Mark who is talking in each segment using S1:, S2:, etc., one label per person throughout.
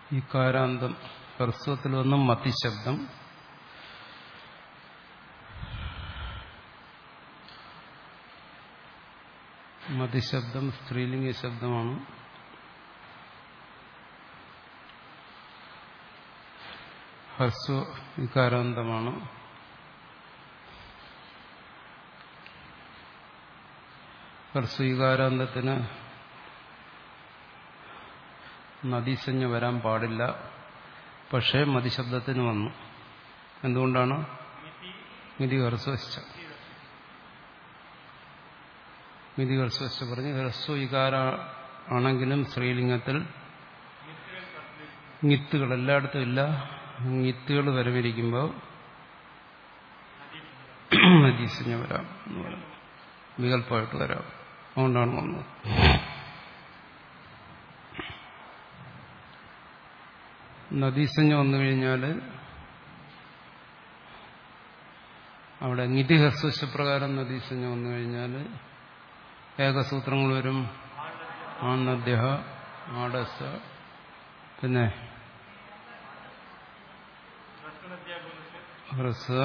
S1: ഈ കാരാന്തം ഹ്രസ്വത്തിൽ വന്നും മത്തിശബ്ദം മതിശബ്ദം സ്ത്രീലിംഗ ശബ്ദമാണ് ഹ്രസ്വ വികാരാന്തമാണ് ഹ്രസ്വീകാരാന്തത്തിന് നദീസഞ്ജ വരാൻ പാടില്ല പക്ഷേ മതിശബ്ദത്തിന് വന്നു എന്തുകൊണ്ടാണ് മിതി ഹ്രസ്വശ്ച മിതി ഹ്രസ്വശ്ച പറഞ്ഞ് ഹ്രസ്വവികാര ആണെങ്കിലും സ്ത്രീലിംഗത്തിൽങ്ങിത്തുകൾ എല്ലായിടത്തും ഇല്ലങ്ങിത്തുകൾ വരവിരിക്കുമ്പോൾ നദീസഞ്ജ വരാം എന്ന് പറയാം വികല്പമായിട്ട് വരാം അതുകൊണ്ടാണ് വന്നത് നദീസഞ്ജ വന്നു കഴിഞ്ഞാൽ അവിടെ നിധി ഹസ്വശപ്രകാരം നദീസഞ്ജ വന്നു കഴിഞ്ഞാൽ ഏകസൂത്രങ്ങൾ വരും ആണദ്യ ആടസ പിന്നെ ഹ്രസ്വ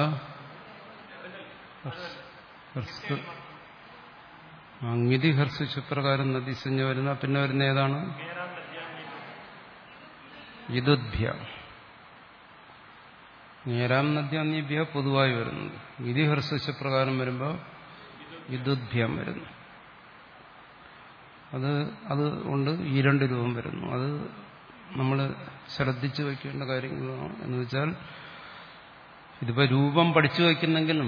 S1: ഹ്രസ്വ അങ്ങിതി ഹർഷിച്ചപ്രകാരം നദീസഞ്ജ വരുന്ന പിന്നെ വരുന്ന ഏതാണ് യുദ്ധഭ്യ നേരാം നദ്യാന്യഭ്യ പൊതുവായി വരുന്നത് വിധി ഹർഷിച്ചപ്രകാരം വരുമ്പോൾ യുദ്ധഭ്യം വരുന്നു അത് അത് കൊണ്ട് ഈ രണ്ട് രൂപം വരുന്നു അത് നമ്മൾ ശ്രദ്ധിച്ചു വയ്ക്കേണ്ട കാര്യങ്ങളാണ് എന്ന് വെച്ചാൽ ഇതിപ്പോ രൂപം പഠിച്ചു വയ്ക്കുന്നെങ്കിലും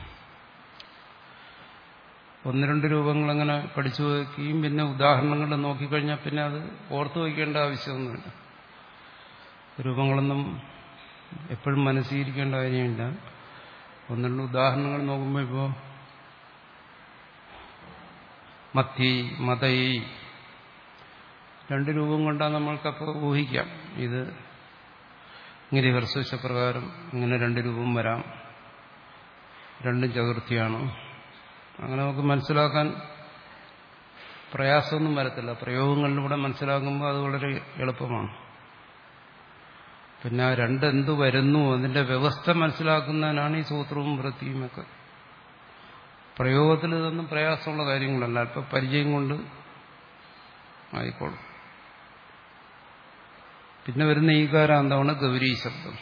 S1: ഒന്ന് രണ്ട് രൂപങ്ങൾ അങ്ങനെ പഠിച്ചു വയ്ക്കുകയും പിന്നെ ഉദാഹരണങ്ങൾ നോക്കിക്കഴിഞ്ഞാൽ പിന്നെ അത് ഓർത്തു വയ്ക്കേണ്ട ആവശ്യമൊന്നുമില്ല രൂപങ്ങളൊന്നും എപ്പോഴും മനസ്സിരിക്കേണ്ട കാര്യമില്ല ഒന്ന് രണ്ട് ഉദാഹരണങ്ങൾ നോക്കുമ്പോൾ ഇപ്പോൾ മത്തി മതൈ രണ്ട് രൂപം കൊണ്ടാണ് നമ്മൾക്കപ്പോൾ ഊഹിക്കാം ഇത് ഇങ്ങനെ ഹർസ്വശപ്രകാരം ഇങ്ങനെ രണ്ട് രൂപം വരാം രണ്ടും ചതുർത്ഥിയാണ് അങ്ങനെ നമുക്ക് മനസ്സിലാക്കാൻ പ്രയാസമൊന്നും വരത്തില്ല പ്രയോഗങ്ങളിലൂടെ മനസ്സിലാക്കുമ്പോൾ അത് വളരെ എളുപ്പമാണ് പിന്നെ ആ രണ്ടെന്ത് വരുന്നു അതിന്റെ വ്യവസ്ഥ മനസ്സിലാക്കുന്നതിനാണ് ഈ സൂത്രവും വൃത്തിയും ഒക്കെ പ്രയോഗത്തിൽ ഇതൊന്നും പ്രയാസമുള്ള കാര്യങ്ങളല്ല അല്പം പരിചയം കൊണ്ട് ആയിക്കോളും പിന്നെ വരുന്ന ഈകാരാന്തമാണ് ഗൗരി ശബ്ദം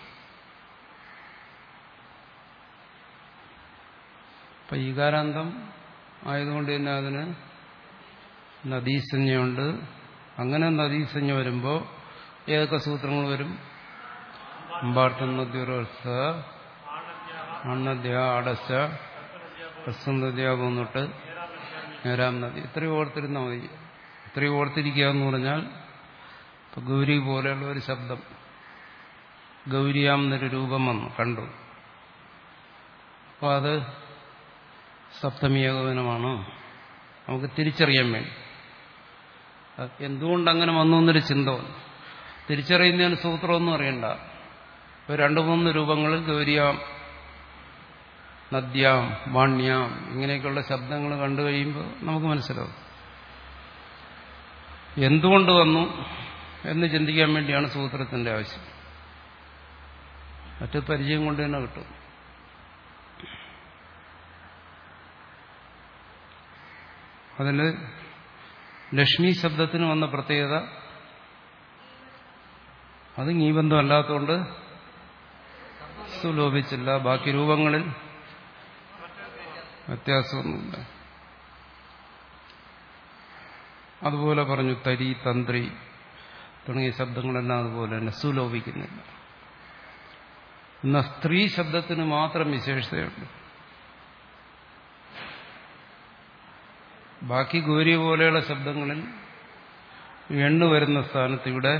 S1: അപ്പൊ ഈകാരാന്തം ആയതുകൊണ്ട് തന്നെ അതിന് നദീസഞ്ജയുണ്ട് അങ്ങനെ നദീസഞ്ജ വരുമ്പോൾ ഏതൊക്കെ സൂത്രങ്ങൾ വരും അമ്പാർത്ഥം നദ്യുറസ അണ്ണദ്യ അടച്ച പ്രസന്നദ്യ പോന്നിട്ട് നേരാം നദി ഇത്രയും ഓർത്തിരുന്നാൽ മതി ഇത്രയും ഓർത്തിരിക്കുക എന്ന് പറഞ്ഞാൽ ഇപ്പൊ ഗൗരി പോലെയുള്ള ഒരു ശബ്ദം ഗൗരിയാം എന്നൊരു രൂപം വന്നു കണ്ടു അപ്പോൾ അത് സപ്തമി ഏകോപനമാണ് നമുക്ക് തിരിച്ചറിയാൻ വേണ്ടി എന്തുകൊണ്ട് അങ്ങനെ വന്നു എന്നൊരു ചിന്ത വന്നു തിരിച്ചറിയുന്നതിന് സൂത്രമൊന്നും അറിയണ്ട ഇപ്പൊ രണ്ടു മൂന്ന് രൂപങ്ങളിൽ ഗൗരിയാം നദ്യാം വാണ്യാം ഇങ്ങനെയൊക്കെയുള്ള ശബ്ദങ്ങൾ കണ്ടു കഴിയുമ്പോൾ നമുക്ക് മനസ്സിലാവും എന്തുകൊണ്ട് വന്നു എന്ന് ചിന്തിക്കാൻ വേണ്ടിയാണ് സൂത്രത്തിന്റെ ആവശ്യം മറ്റു പരിചയം കൊണ്ട് തന്നെ കിട്ടും അതിൽ ലക്ഷ്മി ശബ്ദത്തിന് വന്ന പ്രത്യേകത അത് നീബന്ധം അല്ലാത്തതുകൊണ്ട് സുലോഭിച്ചില്ല ബാക്കി രൂപങ്ങളിൽ വ്യത്യാസമൊന്നുമില്ല അതുപോലെ പറഞ്ഞു തരി തന്ത്രി തുടങ്ങിയ ശബ്ദങ്ങളെല്ലാം അതുപോലെ തന്നെ സുലോഭിക്കുന്നില്ല എന്നാൽ സ്ത്രീ ശബ്ദത്തിന് മാത്രം വിശേഷതയുണ്ട് ബാക്കി ഗൗരി പോലെയുള്ള ശബ്ദങ്ങളിൽ എണ്ണു വരുന്ന സ്ഥാനത്ത് ഇവിടെ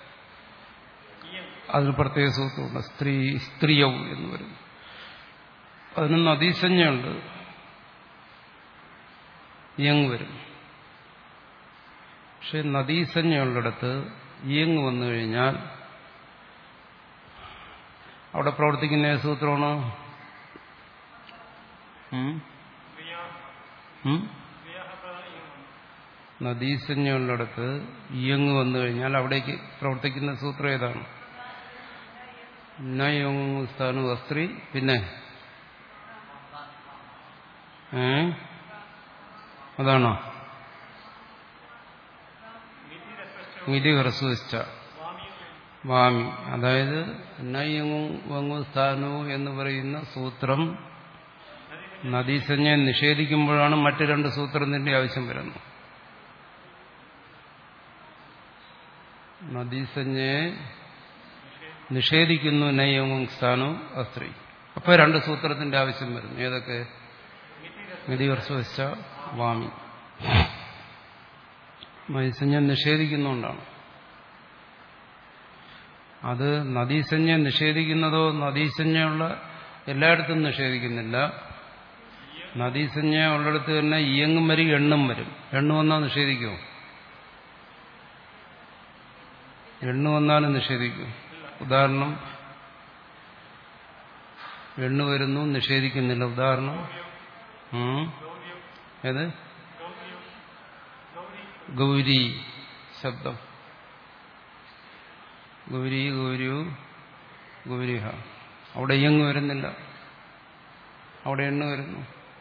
S1: അതിന് പ്രത്യേക സൂത്രമുണ്ട് സ്ത്രീ സ്ത്രീയവും എന്ന് വരും അതിന് നദീസഞ്ജയുണ്ട് ഇയങ് വരും പക്ഷെ നദീസഞ്ജയുള്ളിടത്ത് ഇയങ് വന്നു കഴിഞ്ഞാൽ അവിടെ പ്രവർത്തിക്കുന്ന ഏത് സൂത്രമാണ് ഉം? ഉം? നദീസഞ്ജയുള്ളിടത്ത് ഇയങ് വന്നു കഴിഞ്ഞാൽ അവിടേക്ക് പ്രവർത്തിക്കുന്ന സൂത്രം ഏതാണ് നയങ് സ്ഥാനു വസ്ത്രി പിന്നെ ഏ അതാണോ മിതി ഹ്രസ്വസ്ഥ വാമി അതായത് നയങ്ങു സ്ഥാനു എന്ന് പറയുന്ന സൂത്രം നദീസഞ്ജയെ നിഷേധിക്കുമ്പോഴാണ് മറ്റു രണ്ട് സൂത്രത്തിന്റെ ആവശ്യം വരുന്നത് നദീസഞ്ജയെ നിഷേധിക്കുന്നു നയങ്ങും സ്ഥാനു അസ്ത്രീ അപ്പൊ രണ്ട് സൂത്രത്തിന്റെ ആവശ്യം വരുന്നു ഏതൊക്കെ ഗതിവർഷ വാമി നദീസഞ്ജ നിഷേധിക്കുന്നുകൊണ്ടാണ് അത് നദീസഞ്ജ നിഷേധിക്കുന്നതോ നദീസഞ്ജയുള്ള എല്ലായിടത്തും നിഷേധിക്കുന്നില്ല നദീസഞ്ജ ഉള്ളിടത്ത് തന്നെ ഇയങ്ങും വരും എണ്ണും വരും എണ്ണു വന്നാൽ നിഷേധിക്കുമോ എണ്ണു വന്നാലും നിഷേധിക്കും ഉദാഹരണം എണ്ണു വരുന്നു നിഷേധിക്കുന്നില്ല ഉദാഹരണം ഉം. ഏത് ഗൗരി ശബ്ദം ഗൗരി ഗൗരിയു ഗൗരിഹ അവിടെ ഇയങ്ങ് വരുന്നില്ല അവിടെ എണ്ണ വരുന്നു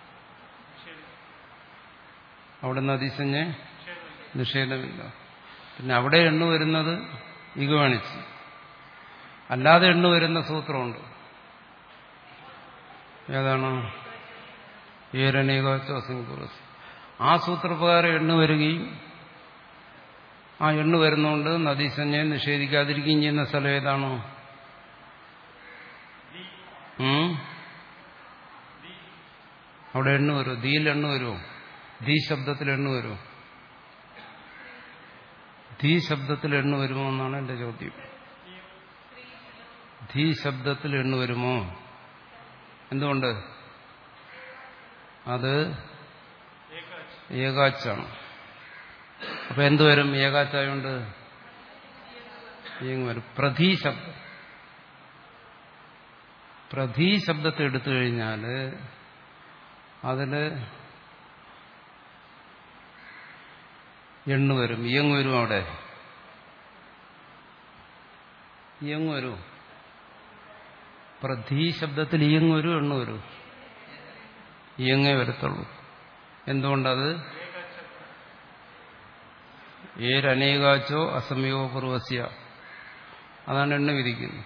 S1: അവിടെ നദീസഞ്ഞ് നിഷേധമില്ല പിന്നെ അവിടെ എണ്ണ വരുന്നത് ഇഗവാണിച്ച് അല്ലാതെ എണ്ണ വരുന്ന സൂത്രമുണ്ട് ഏതാണ് ഏരണീകാശ്വാസിംഗുറസ് ആ സൂത്രപ്രകാരം എണ്ണ വരികയും ആ എണ്ണ വരുന്നതുകൊണ്ട് നദീസഞ്ജയെ നിഷേധിക്കാതിരിക്കുകയും ചെയ്യുന്ന സ്ഥലം ഏതാണോ ഉം? അവിടെ എണ്ണ വരുമോ ധീയിൽ എണ്ണ വരുമോ ധീ ശബ്ദത്തിൽ എണ്ണ വരുമോ ധീ ശബ്ദത്തിൽ എണ്ണ വരുമോ എന്നാണ് എന്റെ ചോദ്യം ധീ ശബ്ദത്തിൽ എണ്ണ വരുമോ എന്തുകൊണ്ട് അത് ഏകാച്ചാണ് അപ്പൊ എന്തുവരും ഏകാച്ചായോണ്ട് ഇങ്ങ് വരും പ്രധീ ശബ്ദം പ്രധീ ശബ്ദത്തെ എടുത്തു കഴിഞ്ഞാൽ അതില് എണ്ണു വരും ഇയങ് വരും അവിടെ ഇയങ് വരും പ്രധീ ശബ്ദത്തിൽ ഇയങ് വരും എണ്ണു വരും ഇയങ്ങേ വരത്തുള്ളൂ എന്തുകൊണ്ടത് ഏരനേകാച്ചോ അസമയോ പൂർവസ്യ അതാണ് എണ്ണ വിധിക്കുന്നത്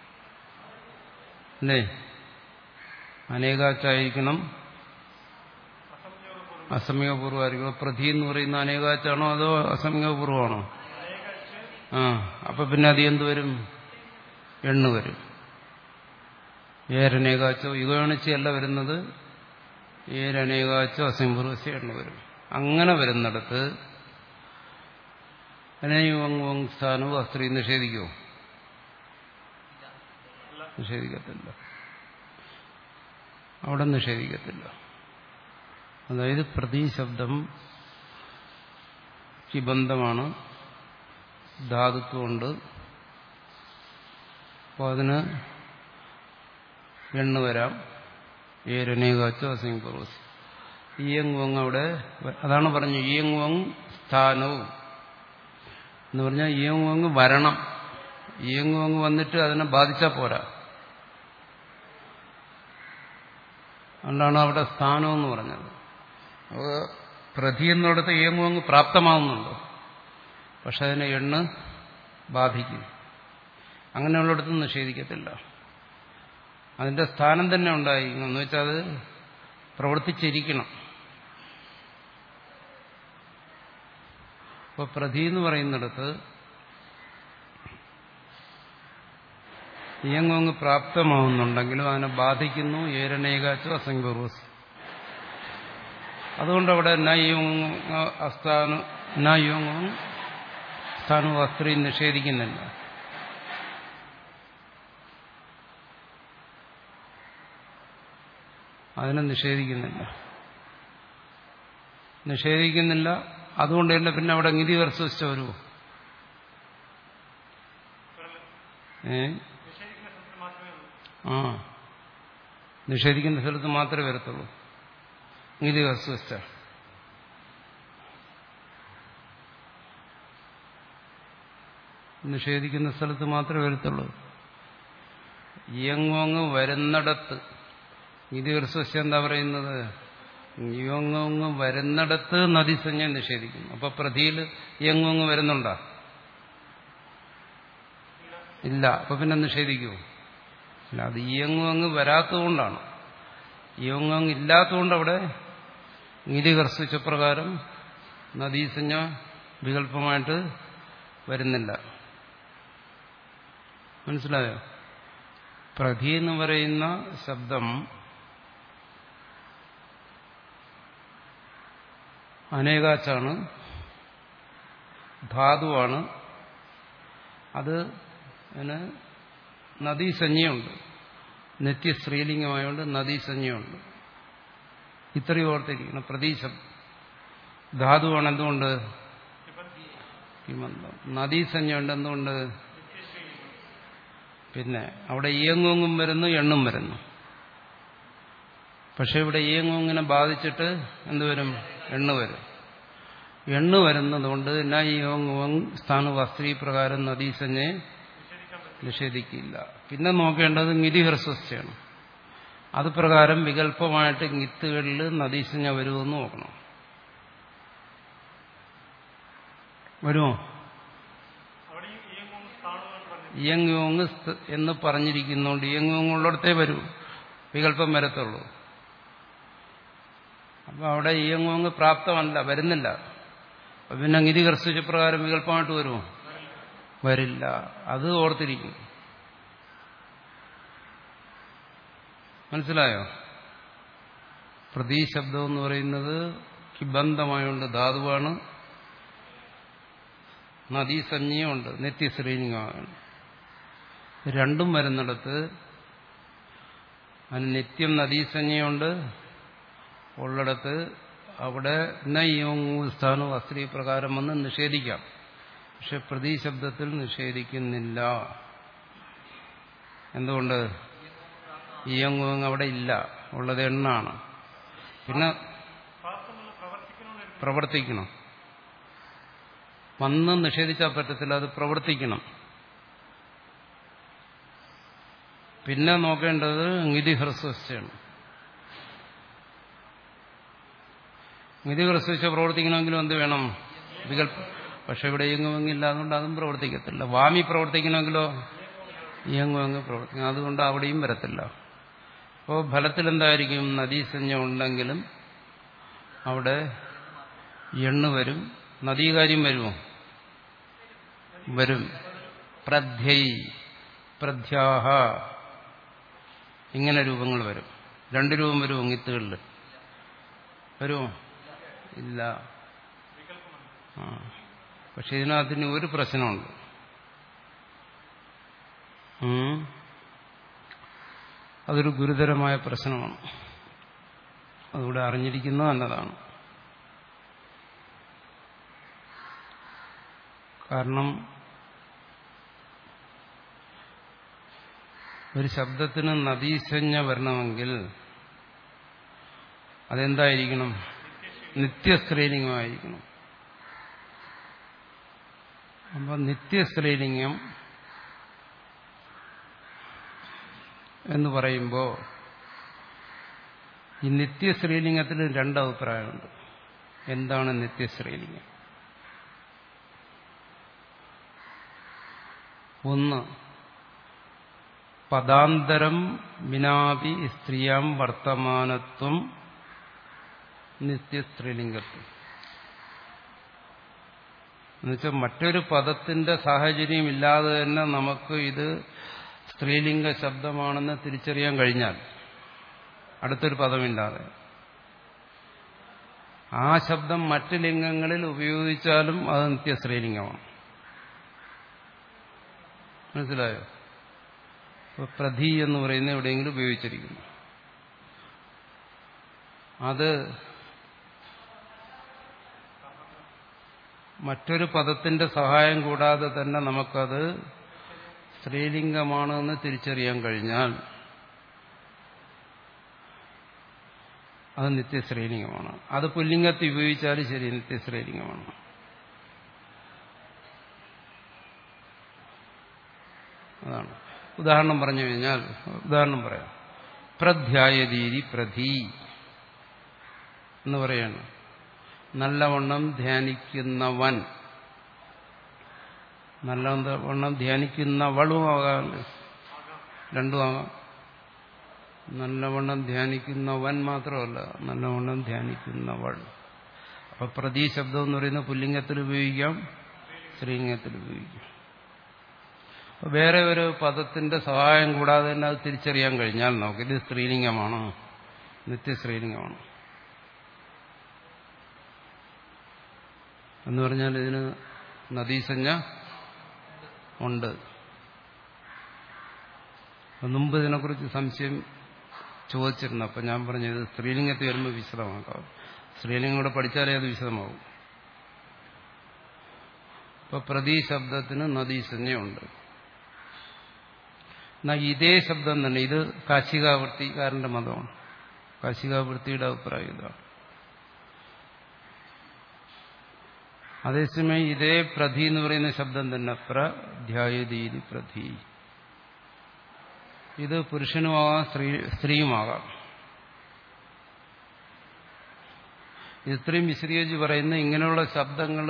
S1: അല്ലേ അനേകാച്ചായിരിക്കണം അസമയപൂർവമായിരിക്കും പ്രധി എന്ന് പറയുന്ന അനേകാച്ചാണോ അതോ അസമയപൂർവമാണോ ആ അപ്പൊ പിന്നെ അത് എന്ത് വരും എണ്ണ വരും ഏരനേകാച്ചോ യുഗണിച്ചല്ല വരുന്നത് ഏരനേകാച്ചോ അസംപൂർവസ്യ എണ്ണ വരും അങ്ങനെ വരുന്നിടത്ത് അനേയും സ്ഥാനവും അസ്ത്രീ നിഷേധിക്കുമോ നിഷേധിക്കത്തില്ല അവിടെ നിഷേധിക്കത്തില്ല അതായത് പ്രതീശബ്ദം ബന്ധമാണ് ധാതുത്വമുണ്ട് അപ്പോൾ അതിന് എണ്ണ വരാം ഏരനേകാച്ചോ അസിംപൂർവസ് ഈയങ്വങ് അവിടെ അതാണ് പറഞ്ഞു ഈയങ്വങ് സ്ഥാനവും എന്ന് പറഞ്ഞാൽ ഈയങ്വങ് വരണം ഈയങ്വങ് വന്നിട്ട് അതിനെ ബാധിച്ചാൽ പോരാ അതുകൊണ്ടാണ് അവിടെ സ്ഥാനം എന്ന് പറഞ്ഞത് അപ്പോൾ പ്രതി എന്നിടത്ത് ഈയങ്വങ് പ്രാപ്തമാവുന്നുണ്ട് പക്ഷെ അതിനെ എണ്ണ് ബാധിക്കും അങ്ങനെയുള്ളിടത്ത് നിഷേധിക്കത്തില്ല അതിന്റെ സ്ഥാനം തന്നെ ഉണ്ടായി എന്ന് വെച്ചാൽ അത് പ്രവർത്തിച്ചിരിക്കണം അപ്പൊ പ്രതി എന്ന് പറയുന്നിടത്ത് ഇയങ്ങ് പ്രാപ്തമാവുന്നുണ്ടെങ്കിലും അതിനെ ബാധിക്കുന്നു ഏരണേകാച്ചോ അസംഗപൂർവസ് അതുകൊണ്ട് അവിടെ നയ്യോങ് അസ്ഥാനു നയ്യോങ്ങും സ്ഥാനു അസ്ത്രീ നിഷേധിക്കുന്നില്ല അതിനെ നിഷേധിക്കുന്നില്ല നിഷേധിക്കുന്നില്ല അതുകൊണ്ട് തന്നെ പിന്നെ അവിടെ നിധി വർഷിച്ച വരുമോ ഏ ആ നിഷേധിക്കുന്ന സ്ഥലത്ത് മാത്രമേ വരത്തുള്ളൂ നിധി വർഷിച്ച നിഷേധിക്കുന്ന സ്ഥലത്ത് മാത്രമേ വരത്തുള്ളൂ ഇയങ്ങോങ്ങ് വരുന്നിടത്ത് ഇതിർസ്വസ്യ എന്താ പറയുന്നത് ഇയങ്ങോങ്ങ് വരുന്നിടത്ത് നദീസഞ്ജ നിഷേധിക്കുന്നു അപ്പൊ പ്രതിയിൽ ഇയങ്ങോങ്ങ് വരുന്നുണ്ടോ ഇല്ല അപ്പൊ പിന്നെ നിഷേധിക്കുമോ അല്ല അത് ഇയങ്ങോങ്ങ് വരാത്തതുകൊണ്ടാണ് ഇയങ്ങോങ്ങ് ഇല്ലാത്തതുകൊണ്ട് അവിടെ നിധി കർഷിച്ച പ്രകാരം നദീസഞ്ജ വികല്പമായിട്ട് വരുന്നില്ല മനസ്സിലായോ പ്രധി എന്ന് പറയുന്ന ശബ്ദം അനേകാച്ചാണ് ധാതുവാണ് അത് അതിന് നദീസഞ്ജയുണ്ട് നിത്യസ്ത്രീലിംഗമായതുകൊണ്ട് നദീസഞ്ജയുണ്ട് ഇത്രയും ഓർത്തിരിക്കണം പ്രതീശം ധാതുവാണ് എന്തുകൊണ്ട് കിമന്തം നദീസഞ്ജയുണ്ട് എന്തുകൊണ്ട് പിന്നെ അവിടെ ഇയങ്ങുങ്ങും വരുന്നു എണ്ണും വരുന്നു പക്ഷെ ഇവിടെ ഇയങ്ങുങ്ങിനെ ബാധിച്ചിട്ട് എന്തുവരും എണ്ണു വരും എണ്ണു വരുന്നതുകൊണ്ട് എന്നാ ഇയങ്ങുങ് സ്ഥാനവസ്ത്രീ പ്രകാരം നദീസഞ്ജയെ നിഷേധിക്കില്ല പിന്നെ നോക്കേണ്ടത് നിധിഹ്രസ്വസ്ഥയാണ് അത് പ്രകാരം വികല്പമായിട്ട് ഗിത്തുകളിൽ നദീസഞ്ജ വരുമെന്ന് നോക്കണം വരുമോ ഇയങ്ങോങ് എന്ന് പറഞ്ഞിരിക്കുന്നുണ്ട് ഇയങ്ങോങ് ഉള്ളിടത്തേ വരൂ വികല്പം വരത്തുള്ളൂ അപ്പൊ അവിടെ ഇയങ്ങോങ് പ്രാപ്തമല്ല വരുന്നില്ല അപ്പൊ പിന്നെ നിധി കർഷിച്ച പ്രകാരം വികല്പമായിട്ട് വരുമോ വരില്ല അത് ഓർത്തിരിക്കും മനസ്സിലായോ പ്രതീശബ്ദം എന്ന് പറയുന്നത് കിബന്ധമായുണ്ട് ധാതുവാണ് നദീസഞ്ജയുണ്ട് നിത്യശ്രീനികമാണ് രണ്ടും വരുന്നിടത്ത് അതിന് നിത്യം നദീസഞ്ജയുണ്ട് ഉള്ളിടത്ത് അവിടെ സ്ഥാനം അസ്ത്രീ പ്രകാരം വന്ന് നിഷേധിക്കാം പക്ഷെ പ്രതീശബ്ദത്തിൽ നിഷേധിക്കുന്നില്ല എന്തുകൊണ്ട് ഇയങ്ങുവങ് അവിടെ ഇല്ല ഉള്ളത് എണ്ണാണ് പിന്നെ പ്രവർത്തിക്കണം വന്ന് നിഷേധിച്ചാൽ പറ്റത്തില്ല അത് പ്രവർത്തിക്കണം പിന്നെ നോക്കേണ്ടത് നിധി ഹ്രസ്വസ്ഥയാണ് നിധി ഹ്രസ്വസ്ഥ പ്രവർത്തിക്കണമെങ്കിലും എന്ത് വേണം വികല്പ പക്ഷെ ഇവിടെ ഇയങ്ങുവെങ്ങില്ല അതുകൊണ്ട് അതും പ്രവർത്തിക്കത്തില്ല വാമി പ്രവർത്തിക്കണമെങ്കിലോ ഇയങ്ങുവെങ്ങ് പ്രവർത്തിക്കണം അതുകൊണ്ട് അവിടെയും വരത്തില്ല അപ്പോൾ ഫലത്തിൽ എന്തായിരിക്കും നദീസഞ്ജ ഉണ്ടെങ്കിലും അവിടെ എണ്ണ വരും നദീകാര്യം വരുമോ വരും പ്രധ്യൈ പ്രധ്യാഹ ഇങ്ങനെ രൂപങ്ങൾ വരും രണ്ട് രൂപം വരുമോ ഇത്തുകളിൽ വരുമോ ഇല്ല ആ പക്ഷെ ഇതിനകത്തിന് ഒരു പ്രശ്നമുണ്ട് അതൊരു ഗുരുതരമായ പ്രശ്നമാണ് അതുകൂടെ അറിഞ്ഞിരിക്കുന്നത് നല്ലതാണ് കാരണം ഒരു ശബ്ദത്തിന് നദീസഞ്ജ വരണമെങ്കിൽ അതെന്തായിരിക്കണം നിത്യസ്ത്രീലിംഗമായിരിക്കണം അപ്പൊ നിത്യസ്ത്രീലിംഗം എന്ന് പറയുമ്പോൾ ഈ നിത്യസ്ത്രീലിംഗത്തിൽ രണ്ട് അഭിപ്രായമുണ്ട് എന്താണ് നിത്യസ്ത്രീലിംഗം ഒന്ന് പദാന്തരം വിനാപി സ്ത്രീയാം വർത്തമാനത്വം നിത്യസ്ത്രീലിംഗത്വം എന്നുവെച്ചാൽ മറ്റൊരു പദത്തിന്റെ സാഹചര്യം ഇല്ലാതെ തന്നെ നമുക്ക് ഇത് സ്ത്രീലിംഗ ശബ്ദമാണെന്ന് തിരിച്ചറിയാൻ കഴിഞ്ഞാൽ അടുത്തൊരു പദമില്ലാതെ ആ ശബ്ദം മറ്റ് ലിംഗങ്ങളിൽ ഉപയോഗിച്ചാലും അത് നിത്യസ്ത്രീലിംഗമാണ് മനസ്സിലായോ പ്രധി എന്ന് പറയുന്ന എവിടെയെങ്കിലും ഉപയോഗിച്ചിരിക്കുന്നു അത് മറ്റൊരു പദത്തിന്റെ സഹായം കൂടാതെ തന്നെ നമുക്കത് സ്ത്രീലിംഗമാണെന്ന് തിരിച്ചറിയാൻ കഴിഞ്ഞാൽ അത് നിത്യശ്രീലിംഗമാണ് അത് പുല്ലിംഗത്തിൽ ഉപയോഗിച്ചാലും ശരി നിത്യശ്രീലിംഗമാണ് അതാണ് ഉദാഹരണം പറഞ്ഞു കഴിഞ്ഞാൽ ഉദാഹരണം പറയാം പ്രധ്യായതീരി പ്രധി എന്ന് പറയാണ് നല്ലവണ്ണം ധ്യാനിക്കുന്നവൻ നല്ലവണ്ണം ധ്യാനിക്കുന്നവളും ആകാം രണ്ടും ആകാം നല്ലവണ്ണം ധ്യാനിക്കുന്നവൻ മാത്രമല്ല നല്ലവണ്ണം ധ്യാനിക്കുന്നവൾ അപ്പൊ പ്രതി ശബ്ദം എന്ന് പറയുന്ന പുല്ലിംഗത്തിൽ ഉപയോഗിക്കാം സ്ത്രീലിംഗത്തിൽ ഉപയോഗിക്കാം അപ്പൊ വേറെ ഒരു പദത്തിന്റെ സഹായം കൂടാതെ തന്നെ അത് തിരിച്ചറിയാൻ കഴിഞ്ഞാൽ നമുക്ക് ഇത് സ്ത്രീലിംഗമാണോ നിത്യസ്ത്രീലിംഗമാണോ എന്ന് പറഞ്ഞാൽ ഇതിന് നദീസഞ്ജ ഉണ്ട് മുമ്പ് ഇതിനെക്കുറിച്ച് സംശയം ചോദിച്ചിരുന്നു അപ്പം ഞാൻ പറഞ്ഞത് സ്ത്രീലിംഗത്തിൽ വരുമ്പോൾ വിശദമാക്കാം സ്ത്രീലിംഗം കൂടെ പഠിച്ചാലേ അത് വിശദമാവും ഇപ്പൊ പ്രതി ശബ്ദത്തിന് നദീസഞ്ജയുണ്ട് എന്നാൽ ഇതേ ശബ്ദം തന്നെ ഇത് കാശികാവൃത്തിക്കാരന്റെ മതമാണ് കാശികാവൃത്തിയുടെ അഭിപ്രായം ഇതാണ് അതേസമയം ഇതേ പ്രധി എന്ന് പറയുന്ന ശബ്ദം തന്നെ പ്രധ്യായതീതി പ്രധി ഇത് പുരുഷനുമാകാം സ്ത്രീ സ്ത്രീയുമാകാം ഇത്രയും വിശദീകരിച്ച് പറയുന്ന ഇങ്ങനെയുള്ള ശബ്ദങ്ങൾ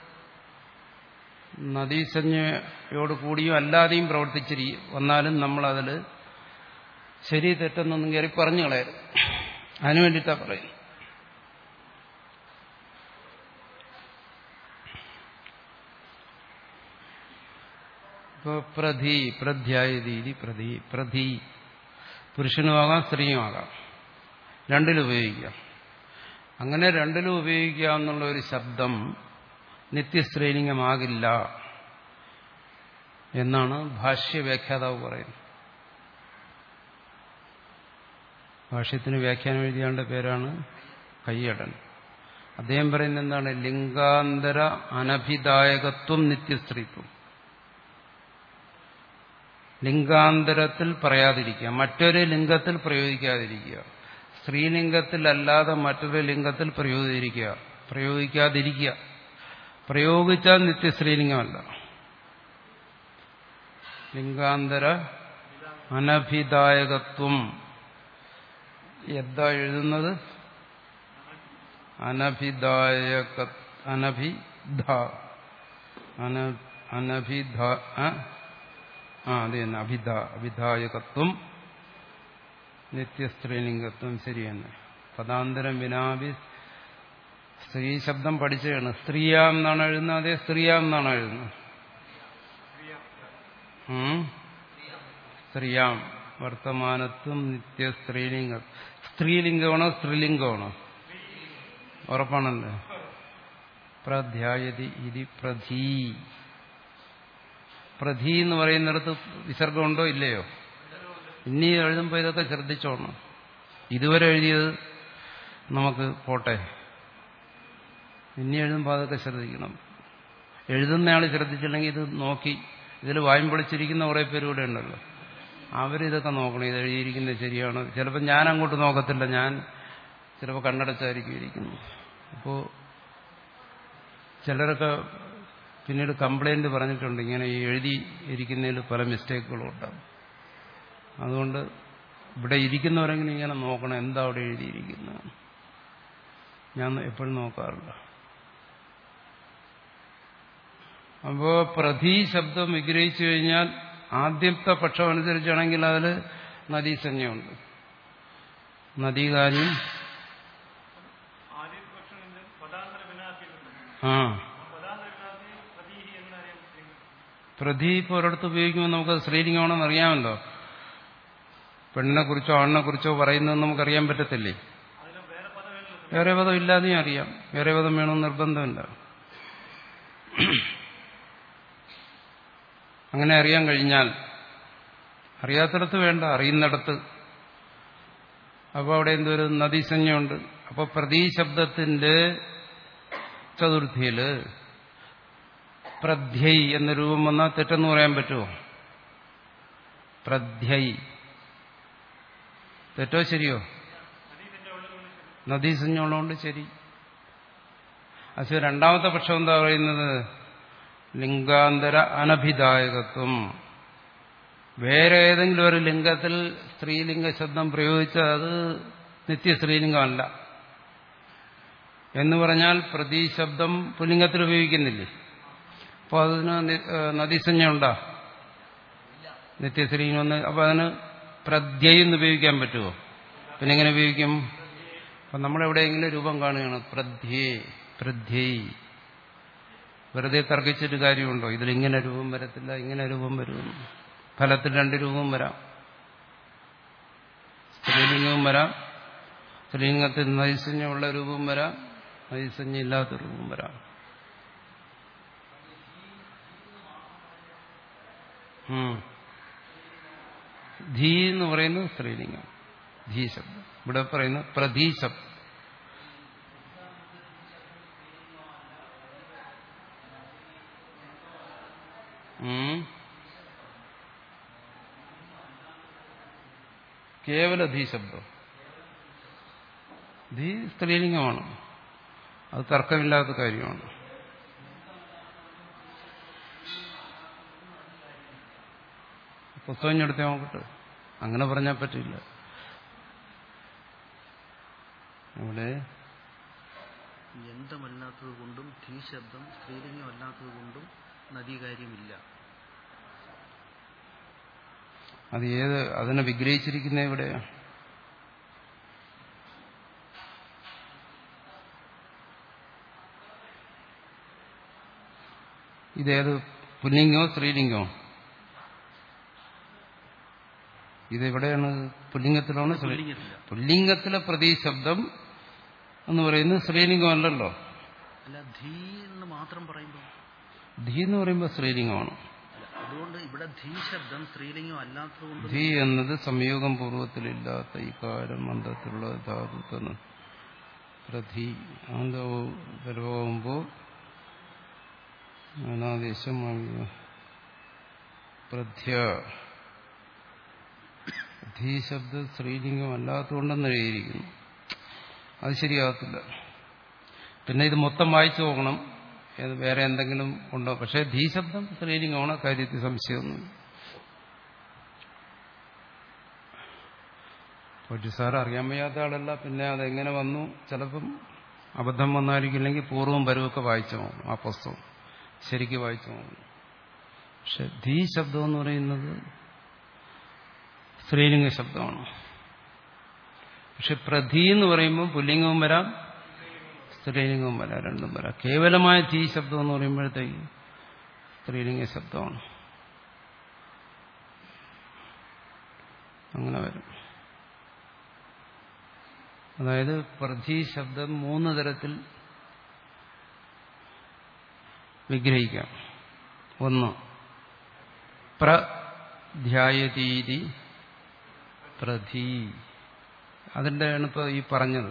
S1: നദീസഞ്ജയോട് കൂടിയും അല്ലാതെയും പ്രവർത്തിച്ചിരി വന്നാലും നമ്മളതിൽ ശരി തെറ്റെന്നൊന്നും കയറി പറഞ്ഞു കളയരുത് അതിനു വേണ്ടിയിട്ടാണ് പറയുന്നത് ഇപ്പൊ പ്രധി പ്രധ്യായതീതി പ്രധി പ്രധി പുരുഷനുമാകാം സ്ത്രീയുമാകാം രണ്ടിലും ഉപയോഗിക്കാം അങ്ങനെ രണ്ടിലും ഉപയോഗിക്കുക എന്നുള്ള ഒരു ശബ്ദം നിത്യസ്ത്രീലിംഗമാകില്ല എന്നാണ് ഭാഷ്യവ്യാഖ്യാതാവ് പറയുന്നത് ഭാഷ്യത്തിന് വ്യാഖ്യാനം എഴുതിയാണ്ട് പേരാണ് കയ്യടൻ അദ്ദേഹം പറയുന്നത് എന്താണ് ലിംഗാന്തര അനഭിദായകത്വം നിത്യസ്ത്രീത്വം ലിംഗാന്തരത്തിൽ പറയാതിരിക്കുക മറ്റൊരു ലിംഗത്തിൽ പ്രയോഗിക്കാതിരിക്കുക സ്ത്രീലിംഗത്തിലല്ലാതെ മറ്റൊരു ലിംഗത്തിൽ പ്രയോഗിക്കുക പ്രയോഗിക്കാതിരിക്കുക പ്രയോഗിച്ചാൽ നിത്യസ്ത്രീലിംഗമല്ല ലിംഗാന്തര അനഭിദായകത്വം എന്താ എഴുതുന്നത് അനഭിദായക അനഭിധ അന അനഭിധ ആ അത് തന്നെ അഭിധ അഭിധായകത്വം നിത്യസ്ത്രീലിംഗത്വം ശരി തന്നെ പദാന്തരം വിനാഭി സ്ത്രീ ശബ്ദം പഠിച്ചതാണ് സ്ത്രീയാം എന്നാണ് എഴുതുന്നത് അതേ സ്ത്രീയാം എന്നാണ് എഴുതുന്നത് സ്ത്രീയാം വർത്തമാനത്വം നിത്യ സ്ത്രീലിംഗ സ്ത്രീലിംഗമാണോ സ്ത്രീലിംഗമാണോ ഉറപ്പാണല്ലേ പ്രധ്യായതി ഇതി പ്രധീ പ്രധി എന്ന് പറയുന്നിടത്ത് വിസർഗമുണ്ടോ ഇല്ലയോ ഇനി എഴുതുമ്പോൾ ഇതൊക്കെ ശ്രദ്ധിച്ചോണം ഇതുവരെ എഴുതിയത് നമുക്ക് പോട്ടെ ഇനി എഴുതുമ്പോൾ അതൊക്കെ ശ്രദ്ധിക്കണം എഴുതുന്നയാൾ ശ്രദ്ധിച്ചില്ലെങ്കിൽ ഇത് നോക്കി ഇതിൽ വായും പൊളിച്ചിരിക്കുന്ന കുറേ പേര് ഇവിടെ ഉണ്ടല്ലോ അവരിതൊക്കെ നോക്കണം ഇത് എഴുതിയിരിക്കുന്നത് ശരിയാണോ ചിലപ്പോൾ ഞാൻ അങ്ങോട്ട് നോക്കത്തില്ല ഞാൻ ചിലപ്പോൾ കണ്ണടച്ചായിരിക്കും ഇരിക്കുന്നു അപ്പോൾ ചിലരൊക്കെ പിന്നീട് കംപ്ലൈന്റ് പറഞ്ഞിട്ടുണ്ട് ഇങ്ങനെ ഈ എഴുതി ഇരിക്കുന്നതിൽ പല മിസ്റ്റേക്കുകളും ഉണ്ടാകും അതുകൊണ്ട് ഇവിടെ ഇരിക്കുന്നവരെങ്കിലും ഇങ്ങനെ നോക്കണം എന്താ അവിടെ എഴുതിയിരിക്കുന്നത് ഞാൻ എപ്പോഴും നോക്കാറില്ല അപ്പോ പ്രധി ശബ്ദം വിഗ്രഹിച്ചു കഴിഞ്ഞാൽ ആദ്യത്തെ പക്ഷം അനുസരിച്ചാണെങ്കിൽ അതിൽ നദീസഞ്ജയുണ്ട് നദീകാര്യം ആ പ്രതി ഇപ്പോൾ ഒരിടത്ത് ഉപയോഗിക്കുമ്പോൾ നമുക്ക് സ്ത്രീലിംഗമാണെന്ന് അറിയാമല്ലോ പെണ്ണിനെ കുറിച്ചോ ആണിനെ കുറിച്ചോ പറയുന്നത് നമുക്കറിയാൻ പറ്റത്തില്ലേ വേറെ പദം ഇല്ലാതെയും അറിയാം വേറെ പദം വേണമെന്ന് നിർബന്ധമില്ല അങ്ങനെ അറിയാൻ കഴിഞ്ഞാൽ അറിയാത്തിടത്ത് വേണ്ട അറിയുന്നിടത്ത് അപ്പോൾ അവിടെ എന്തൊരു നദീസഞ്ജയുണ്ട് അപ്പോൾ പ്രതീ ശബ്ദത്തിന്റെ ചതുർത്ഥിയില് പ്രധ്യൈ എന്ന രൂപം വന്നാൽ തെറ്റെന്ന് പറയാൻ പറ്റുമോ പ്രധ്യൈ തെറ്റോ ശരിയോ നദീസഞ്ജമുള്ളതുകൊണ്ട് ശരി പക്ഷെ രണ്ടാമത്തെ പക്ഷം എന്താ പറയുന്നത് ലിംഗാന്തര അനഭിദായകത്വം വേറെ ഏതെങ്കിലും ഒരു ലിംഗത്തിൽ സ്ത്രീലിംഗ ശബ്ദം പ്രയോഗിച്ചാൽ അത് നിത്യ സ്ത്രീലിംഗമല്ല എന്ന് പറഞ്ഞാൽ പ്രതീശബ്ദം പുല്ലിംഗത്തിൽ ഉപയോഗിക്കുന്നില്ലേ അപ്പോൾ അതിന് നദീസഞ്ജ ഉണ്ടാ നിത്യശ്രീലിംഗം ഒന്ന് അപ്പോൾ അതിന് പ്രത്യയെന്ന് ഉപയോഗിക്കാൻ പറ്റുമോ പിന്നെ എങ്ങനെ ഉപയോഗിക്കും അപ്പം നമ്മളെവിടെയെങ്കിലും രൂപം കാണുകയാണ് പ്രധ്യേ പ്രധ്യൈ വെറുതെ തർക്കിച്ചിട്ട് കാര്യമുണ്ടോ ഇതിലിങ്ങനെ രൂപം വരത്തില്ല ഇങ്ങനെ രൂപം വരുമെന്ന് ഫലത്തിൽ രണ്ട് രൂപം വരാം സ്ത്രീലിംഗവും വരാം സ്ത്രീലിംഗത്തിൽ നൈസഞ്ജമുള്ള രൂപം വരാം നൈസഞ്ജം ഇല്ലാത്ത രൂപം വരാം ധീ എന്ന് പറയുന്നത് സ്ത്രീലിംഗം ധീ ശബ്ദം ഇവിടെ പറയുന്ന പ്രധീശബ്ദം കേവല ധീ ശബ്ദം ധീ സ്ത്രീലിംഗമാണ് അത് തർക്കമില്ലാത്ത കാര്യമാണ് പുസ്തകം എടുത്തേ നോക്കട്ടെ അങ്ങനെ പറഞ്ഞാൽ പറ്റില്ല ഇവിടെ
S2: യന്തമല്ലാത്തത് കൊണ്ടും ധീ ശബ്ദം സ്ത്രീലിംഗമല്ലാത്തത് കൊണ്ടും നദീകാര്യമില്ല
S1: അത് ഏത് അതിനെ വിഗ്രഹിച്ചിരിക്കുന്ന എവിടെയാ ഇതേത് പുല്ലിംഗമോ സ്ത്രീലിംഗമോ ഇതെവിടെയാണ് പുല്ലിംഗത്തിലാണോ സ്ത്രീ
S2: പുല്ലിംഗത്തില്ല
S1: പുല്ലിംഗത്തിലെ പ്രതീശബ്ദം എന്ന് പറയുന്നത് സ്ത്രീലിംഗമല്ലല്ലോ
S2: അല്ല ധീ എന്ന് മാത്രം പറയുമ്പോൾ
S1: ധീ എന്ന് പറയുമ്പോൾ സ്ത്രീലിംഗമാണ്
S2: അല്ല അതുകൊണ്ട് ഇവിടെ ധീ ശബ്ദം സ്ത്രീലിംഗം അല്ലാത്തത് കൊണ്ട്
S1: ധീ എന്നത് സംയോഗം പൂർവ്വത്തിലില്ലാത്ത ഇക്കാരം മന്ദത്തിലുള്ള ധാതു തന്നെ പ്രധി അന്തരവുമ്പോൾ അനാദേശം പ്രധ്യ ധീ ശബ്ദ സ്ത്രീലിംഗം അല്ലാത്തതുകൊണ്ടെന്ന് എഴുതിയിരിക്കുന്നു അത് ശരിയാകത്തില്ല പിന്നെ ഇത് മൊത്തം വായിച്ചു നോക്കണം ഏത് വേറെ എന്തെങ്കിലും ഉണ്ടോ പക്ഷേ ധീ ശബ്ദം സ്ത്രീലിംഗമാണ് കാര്യത്തിൽ സംശയമൊന്നും കൊച്ചു സാർ അറിയാൻ വയ്യാത്ത ആളല്ല പിന്നെ അതെങ്ങനെ വന്നു ചിലപ്പം അബദ്ധം വന്നായിരിക്കില്ലെങ്കിൽ പൂർവ്വം പരുവൊക്കെ വായിച്ചു നോക്കണം ആ പുസ്തകം ശരിക്ക് വായിച്ചു നോക്കണം പക്ഷെ ധീ ശബ്ദം എന്ന് പറയുന്നത് സ്ത്രീലിംഗ ശബ്ദമാണ് പക്ഷെ പ്രധി എന്ന് പറയുമ്പോൾ പുല്ലിംഗവും വരാം സ്ത്രീലിംഗവും വരാം രണ്ടും വരാം കേവലമായ ധീ ശബ്ദം എന്ന് പറയുമ്പോഴത്തേക്ക് സ്ത്രീലിംഗ ശബ്ദമാണ് അങ്ങനെ വരും അതായത് പ്രധി ശബ്ദം മൂന്ന് തരത്തിൽ വിഗ്രഹിക്കാം ഒന്ന് പ്രധ്യായതീതി പ്രധി അതിൻ്റെയാണ് ഇപ്പോൾ ഈ പറഞ്ഞത്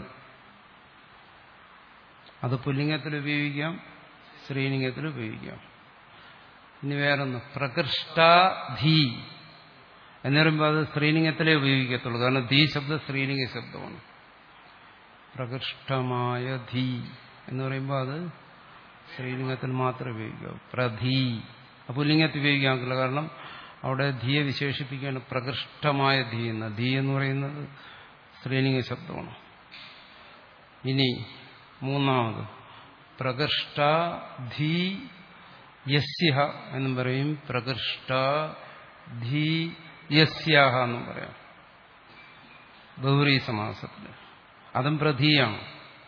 S1: അത് പുല്ലിംഗത്തിൽ ഉപയോഗിക്കാം സ്ത്രീലിംഗത്തിൽ ഉപയോഗിക്കാം ഇനി വേറൊന്ന് പ്രകൃഷ്ടാധീ എന്ന് പറയുമ്പോൾ അത് സ്ത്രീലിംഗത്തിലേ ഉപയോഗിക്കത്തുള്ളൂ കാരണം ധീ ശബ്ദം സ്ത്രീലിംഗ ശബ്ദമാണ് പ്രകൃഷ്ടമായ ധീ എന്ന് പറയുമ്പോൾ അത് സ്ത്രീലിംഗത്തിൽ മാത്രമേ ഉപയോഗിക്കാവൂ പ്രധീ പുല്ലിംഗത്തിൽ ഉപയോഗിക്കാൻ പറ്റില്ല കാരണം അവിടെ ധീയെ വിശേഷിപ്പിക്കുകയാണ് പ്രകൃഷ്ടമായ ധീ എന്ന ധീ എന്ന് പറയുന്നത് സ്ത്രീലിംഗ ശബ്ദമാണ് ഇനി മൂന്നാമത് പ്രകൃഷ്ട ധീ യസ്യ എന്നും പറയും പ്രകൃഷ്ട ധീ യസ്യാഹ എന്നും പറയാം ഗൗരി സമാസത്തിൽ അതും പ്രധീയാണ്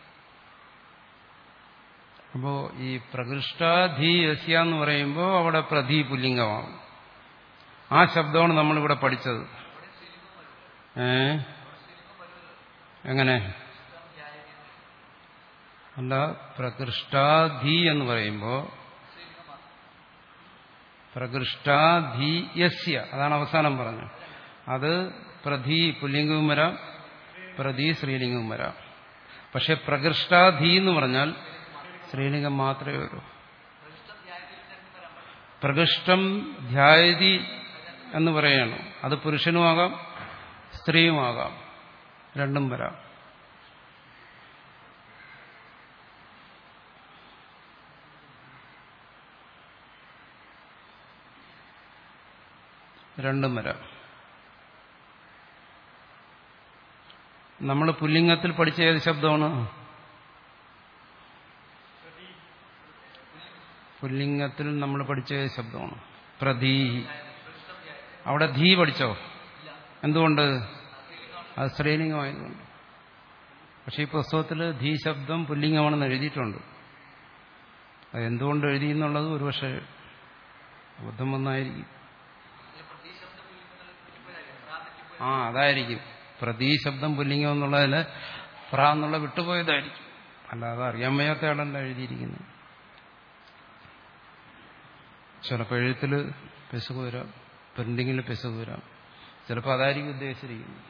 S1: അപ്പോ ഈ പ്രകൃഷ്ടാധീ യസ്യ എന്ന് പറയുമ്പോൾ അവിടെ പ്രധീ പുല്ലിംഗമാകും ആ ശബ്ദമാണ് നമ്മളിവിടെ പഠിച്ചത് ഏ എങ്ങനെ അല്ല പ്രകൃഷ്ടാധീ എന്ന് പറയുമ്പോൾ പ്രകൃഷ്ടാധീ യസ്യ അതാണ് അവസാനം പറഞ്ഞത് അത് പ്രധി പുല്ലിംഗവും വരാം പ്രതി സ്ത്രീലിംഗവും വരാം പക്ഷെ പ്രകൃഷ്ടാധീ എന്ന് പറഞ്ഞാൽ സ്ത്രീലിംഗം മാത്രമേ വരൂ പ്രകൃഷ്ടം ധ്യായതി എന്ന് പറയണം അത് പുരുഷനുമാകാം സ്ത്രീയുമാകാം രണ്ടും വരാം രണ്ടും വരാം നമ്മൾ പുല്ലിംഗത്തിൽ പഠിച്ച ഏത് ശബ്ദമാണ് പുല്ലിംഗത്തിൽ നമ്മൾ പഠിച്ച ഏത് ശബ്ദമാണ് പ്രധീ അവിടെ ധീ പഠിച്ചോ എന്തുകൊണ്ട് അത് സ്ത്രീലിംഗമായതുകൊണ്ട് പക്ഷെ ഈ പുസ്തകത്തിൽ ധീ ശബ്ദം പുല്ലിംഗമാണെന്ന് എഴുതിയിട്ടുണ്ട് അത് എന്തുകൊണ്ട് എഴുതി എന്നുള്ളത് ഒരുപക്ഷെ അബദ്ധം വന്നായിരിക്കും ആ അതായിരിക്കും പ്രതീ ശബ്ദം പുല്ലിംഗം എന്നുള്ളതിൽ പ്ര എന്നുള്ള വിട്ടുപോയതായിരിക്കും അല്ലാതെ അറിയാൻ വയ്യാത്ത ആളല്ല എഴുതിയിരിക്കുന്നത് ചിലപ്പോൾ എഴുത്തിൽ പെശക് വരാം പ്രിന്റിങ്ങിൽ പെശക് വരാം ചിലപ്പോൾ അതായിരിക്കും ഉദ്ദേശിച്ചിരിക്കുന്നത്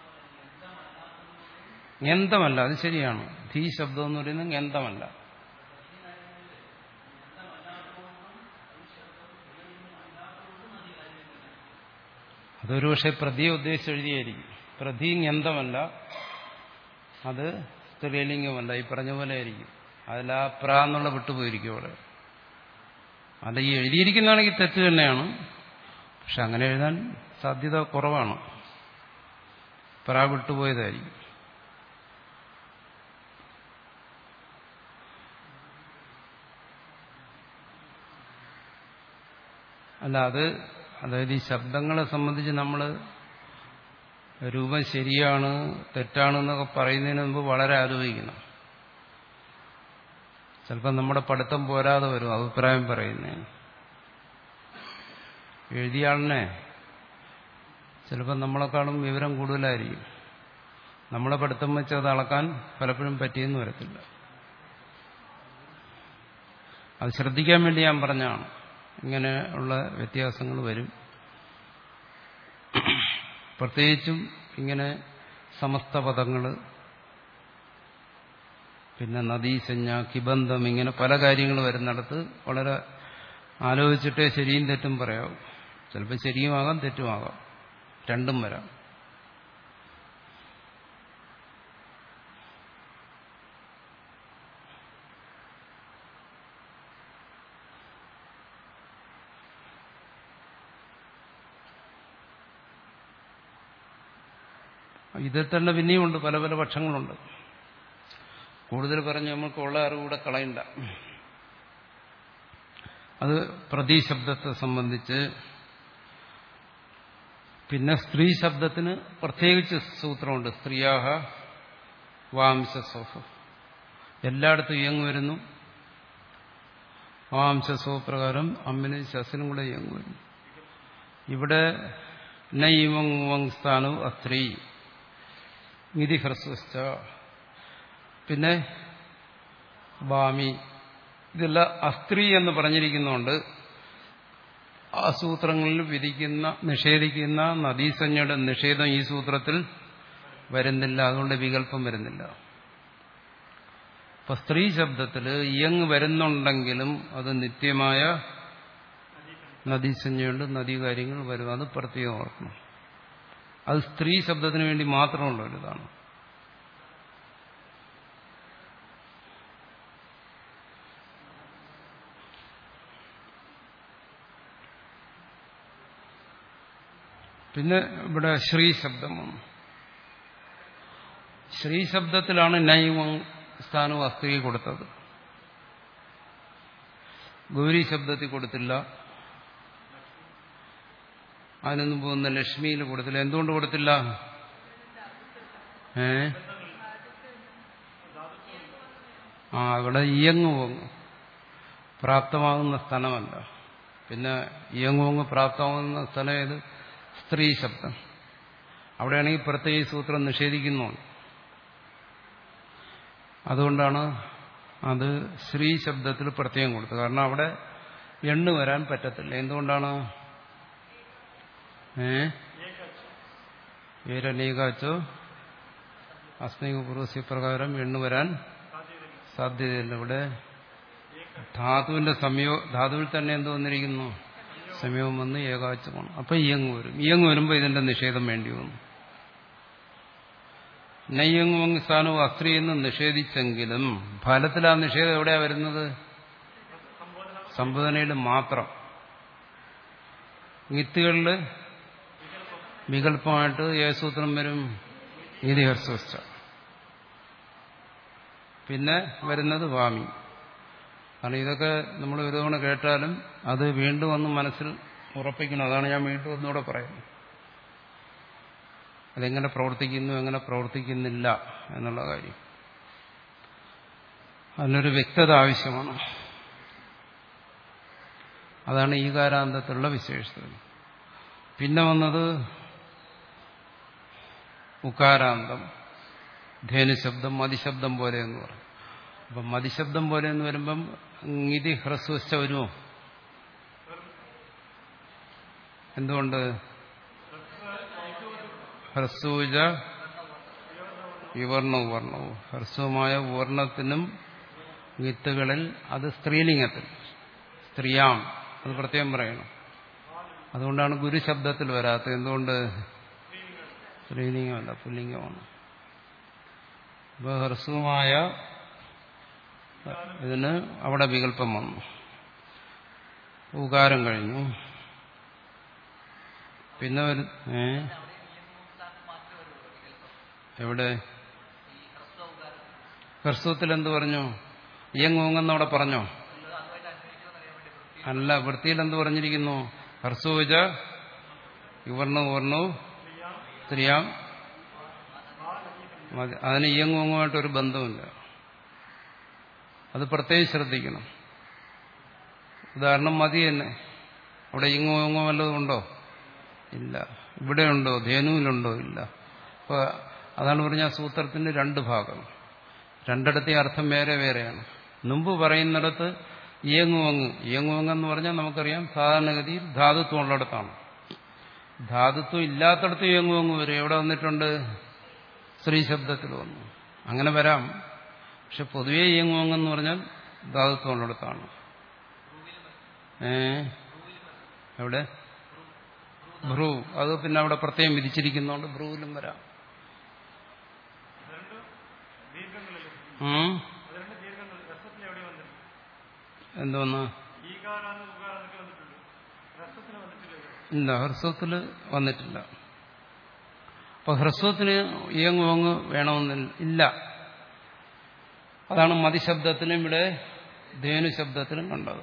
S1: ഗന്ധമല്ല അത് ശരിയാണ് ധീ ശബ്ദം എന്ന് പറയുന്നത് ഗന്ധമല്ല അതൊരു പക്ഷേ പ്രതിയെ ഉദ്ദേശിച്ച് എഴുതിയായിരിക്കും പ്രതി ഗന്ധമല്ല അത് സ്ത്രീലിംഗമല്ല ഈ പറഞ്ഞ പോലെ ആയിരിക്കും അതിൽ ആ പ്ര എന്നുള്ള വിട്ടുപോയിരിക്കും അവിടെ അത് ഈ എഴുതിയിരിക്കുന്നതാണെങ്കിൽ തെറ്റ് തന്നെയാണ് പക്ഷെ അങ്ങനെ എഴുതാൻ സാധ്യത കുറവാണ് പ്ര വിട്ടുപോയതായിരിക്കും അല്ല അത് അതായത് ഈ ശബ്ദങ്ങളെ സംബന്ധിച്ച് നമ്മൾ രൂപം ശരിയാണ് തെറ്റാണെന്നൊക്കെ പറയുന്നതിന് മുമ്പ് വളരെ ആലോചിക്കണം ചിലപ്പോൾ നമ്മുടെ പഠിത്തം പോരാതെ വരും അഭിപ്രായം പറയുന്നതിന് എഴുതിയ ആളിനെ ചിലപ്പോൾ നമ്മളെക്കാളും വിവരം കൂടുതലായിരിക്കും നമ്മളെ പഠിത്തം വെച്ച് അത് അളക്കാൻ പലപ്പോഴും പറ്റിയെന്ന് വരത്തില്ല അത് ശ്രദ്ധിക്കാൻ വേണ്ടി ഞാൻ പറഞ്ഞാണ് ഇങ്ങനെ ഉള്ള വ്യത്യാസങ്ങൾ വരും പ്രത്യേകിച്ചും ഇങ്ങനെ സമസ്ത പദങ്ങൾ പിന്നെ നദീസഞ്ജ കിബന്ധം ഇങ്ങനെ പല കാര്യങ്ങൾ വരുന്നിടത്ത് വളരെ ആലോചിച്ചിട്ടേ ശരിയും തെറ്റും പറയാവും ചിലപ്പോൾ ശരിയുമാകാം തെറ്റുമാകാം രണ്ടും വരാം ഇതിൽ തന്നെ പിന്നെയുമുണ്ട് പല പല പക്ഷങ്ങളുണ്ട് കൂടുതൽ പറഞ്ഞ് നമുക്ക് ഉള്ള അറിവ് കൂടെ കളയണ്ട അത് പ്രതീശബ്ദത്തെ സംബന്ധിച്ച് പിന്നെ സ്ത്രീ ശബ്ദത്തിന് പ്രത്യേകിച്ച് സൂത്രമുണ്ട് സ്ത്രീയാഹ വാംശസ്വ എല്ലായിടത്തും ഇയങ്ങ് വരുന്നു വാംശസ്വ പ്രകാരം അമ്മിന് ശസിനും കൂടെ ഇയങ്ങ് വരുന്നു ഇവിടെ നൈവങ് സ്ഥാനവും അസ്ത്രീ നിധി ഹ്രസ്വസ്ഥ പിന്നെ ബാമി ഇതെല്ലാം അസ്ത്രീ എന്ന് പറഞ്ഞിരിക്കുന്നുണ്ട് ആ സൂത്രങ്ങളിൽ വിധിക്കുന്ന നിഷേധിക്കുന്ന നദീസഞ്ജയുടെ നിഷേധം ഈ സൂത്രത്തിൽ വരുന്നില്ല അതുകൊണ്ട് വികല്പം വരുന്നില്ല ഇപ്പൊ സ്ത്രീ ശബ്ദത്തിൽ ഇയങ് വരുന്നുണ്ടെങ്കിലും അത് നിത്യമായ നദീസഞ്ജയുണ്ട് നദീകാര്യങ്ങൾ വരും അത് പ്രത്യേകം ഓർക്കണം അത് സ്ത്രീ ശബ്ദത്തിന് വേണ്ടി മാത്രമുള്ള ഒരിതാണ് പിന്നെ ഇവിടെ ശ്രീ ശബ്ദം വന്നു ശ്രീ ശബ്ദത്തിലാണ് നൈവം സ്ഥാനവും അസ്ത്രീ കൊടുത്തത് ഗൗരി ശബ്ദത്തിൽ കൊടുത്തില്ല അതിനൊന്നും പോകുന്ന ലക്ഷ്മിയിൽ കൊടുത്തില്ല എന്തുകൊണ്ട് കൊടുത്തില്ല ഏ ആ ഇവിടെ ഇയങ്ങുവോങ്ങ് പ്രാപ്തമാകുന്ന സ്ഥലമല്ല പിന്നെ ഇയങ്ങുവോങ്ങ് പ്രാപ്തമാകുന്ന സ്ഥലം ഏത് സ്ത്രീ ശബ്ദം അവിടെയാണെങ്കിൽ പ്രത്യേക സൂത്രം നിഷേധിക്കുന്നുണ്ട് അതുകൊണ്ടാണ് അത് ശ്രീ ശബ്ദത്തിൽ പ്രത്യേകം കൊടുത്തത് കാരണം അവിടെ എണ്ണു വരാൻ പറ്റത്തില്ല എന്തുകൊണ്ടാണ് ഏ ഏരനീകാച്ചോ അസ്മിക പൂർവസ്യ പ്രകാരം എണ്ണു വരാൻ സാധ്യതയില്ല ഇവിടെ ധാതുവിന്റെ സംയോ ധാതുവിൽ തന്നെ എന്ത് വന്നിരിക്കുന്നു സംയോഗം വന്ന് ഏകാച്ചമാണ് അപ്പൊ ഇയങ്ങ് വരും ഇയങ്ങ് വരുമ്പോൾ ഇതിന്റെ നിഷേധം വേണ്ടി വന്നു നെയ്യങ്ങുമങ്ങ് സ്ഥാനവും അസ്ത്രീ എന്ന് നിഷേധിച്ചെങ്കിലും ഫലത്തിൽ ആ നിഷേധം എവിടെയാ വരുന്നത് സംബോധനയിൽ മാത്രം മിത്തുകളിൽ വികല്പമായിട്ട് ഏസൂത്രം വരും നീതിഹർസ്വസ്ഥ പിന്നെ വരുന്നത് വാമി കാരണം ഇതൊക്കെ നമ്മൾ ഒരു തവണ കേട്ടാലും അത് വീണ്ടും ഒന്ന് മനസ്സിൽ ഉറപ്പിക്കണം അതാണ് ഞാൻ വീണ്ടും ഒന്നുകൂടെ പറയുന്നത് അതെങ്ങനെ പ്രവർത്തിക്കുന്നു എങ്ങനെ പ്രവർത്തിക്കുന്നില്ല എന്നുള്ള കാര്യം അതിനൊരു വ്യക്തത ആവശ്യമാണ് അതാണ് ഈ കാരാന്തത്തിലുള്ള വിശേഷത പിന്നെ വന്നത് ഉകാരാന്തം ധേനുശബ്ദം മതിശബ്ദം പോലെ എന്ന് പറയും അപ്പം മതിശബ്ദം പോലെ എന്ന് വരുമ്പം നിധി ഹ്രസ്വസ്ഥ വരുമോ എന്തുകൊണ്ട് ഹ്രസ്വജ വിവർണവും വർണ്ണവും ഹ്രസ്വമായ വർണ്ണത്തിനും വിത്തുകളിൽ അത് സ്ത്രീലിംഗത്തിൽ സ്ത്രീയാം അത് പ്രത്യേകം പറയണം അതുകൊണ്ടാണ് ഗുരുശബ്ദത്തിൽ വരാത്തത് എന്തുകൊണ്ട് സ്ത്രീലിംഗമല്ല പുല്ലിംഗമാണ് അപ്പോൾ ഹ്രസ്വമായ ഇതിന് അവിടെ വികല്പം വന്നു ഉകാരം കഴിഞ്ഞു പിന്നെ ഒരു ഏ എവിടെ ഹ്രസ്വത്തിൽ എന്ത് പറഞ്ഞു ഇയങ്ങൂങ്ങെന്ന് അവിടെ പറഞ്ഞോ അല്ല വൃത്തിയിൽ എന്ത് പറഞ്ഞിരിക്കുന്നു ഹർസോജ വിവർണ വർണ്ണു സ്ത്രീയാം അതിന് ഇയങ്ങൂങ്ങുമായിട്ടൊരു ബന്ധമില്ല അത് പ്രത്യേകം ശ്രദ്ധിക്കണം ഉദാഹരണം മതി തന്നെ അവിടെ ഇങ്ങോങ്ങോ വല്ലതും ഉണ്ടോ ഇല്ല ഇവിടെ ഉണ്ടോ ധേനുവിലുണ്ടോ ഇല്ല അപ്പോൾ അതാണ് പറഞ്ഞ സൂത്രത്തിന്റെ രണ്ട് ഭാഗം രണ്ടിടത്തെ അർത്ഥം വേറെ വേറെയാണ് മുമ്പ് പറയുന്നിടത്ത് ഇയങ്ങുവങ്ങ് ഇയങ്ങുവങ്ങ് എന്ന് പറഞ്ഞാൽ നമുക്കറിയാം സാധാരണഗതിയിൽ ധാതുത്വം ഉള്ളിടത്താണ് ധാതുത്വം ഇല്ലാത്തടത്ത് ഇയങ്ങുവങ്ങ് വരും എവിടെ വന്നിട്ടുണ്ട് സ്ത്രീ ശബ്ദത്തിൽ വന്നു അങ്ങനെ വരാം പക്ഷെ പൊതുവേ ഇയങ്ങുവങ്ങെന്ന് പറഞ്ഞാൽ ധാതുത്വം ഉള്ളിടത്താണ് ഏ എവിടെ ഭ്രൂ അത് പിന്നെ അവിടെ പ്രത്യേകം വിധിച്ചിരിക്കുന്നതുകൊണ്ട് ഭ്രൂവിലും വരാം ഉം. എന്തോന്ന് ഇല്ല ഹ്രസ്വത്തില് വന്നിട്ടില്ല അപ്പൊ ഹ്രസ്വത്തിന് ഇയങ്ങുവങ്ങ് വേണമെന്നില്ല ഇല്ല അതാണ് മതിശബ്ദത്തിനും ഇവിടെ ധേനു ശബ്ദത്തിനും കണ്ടത്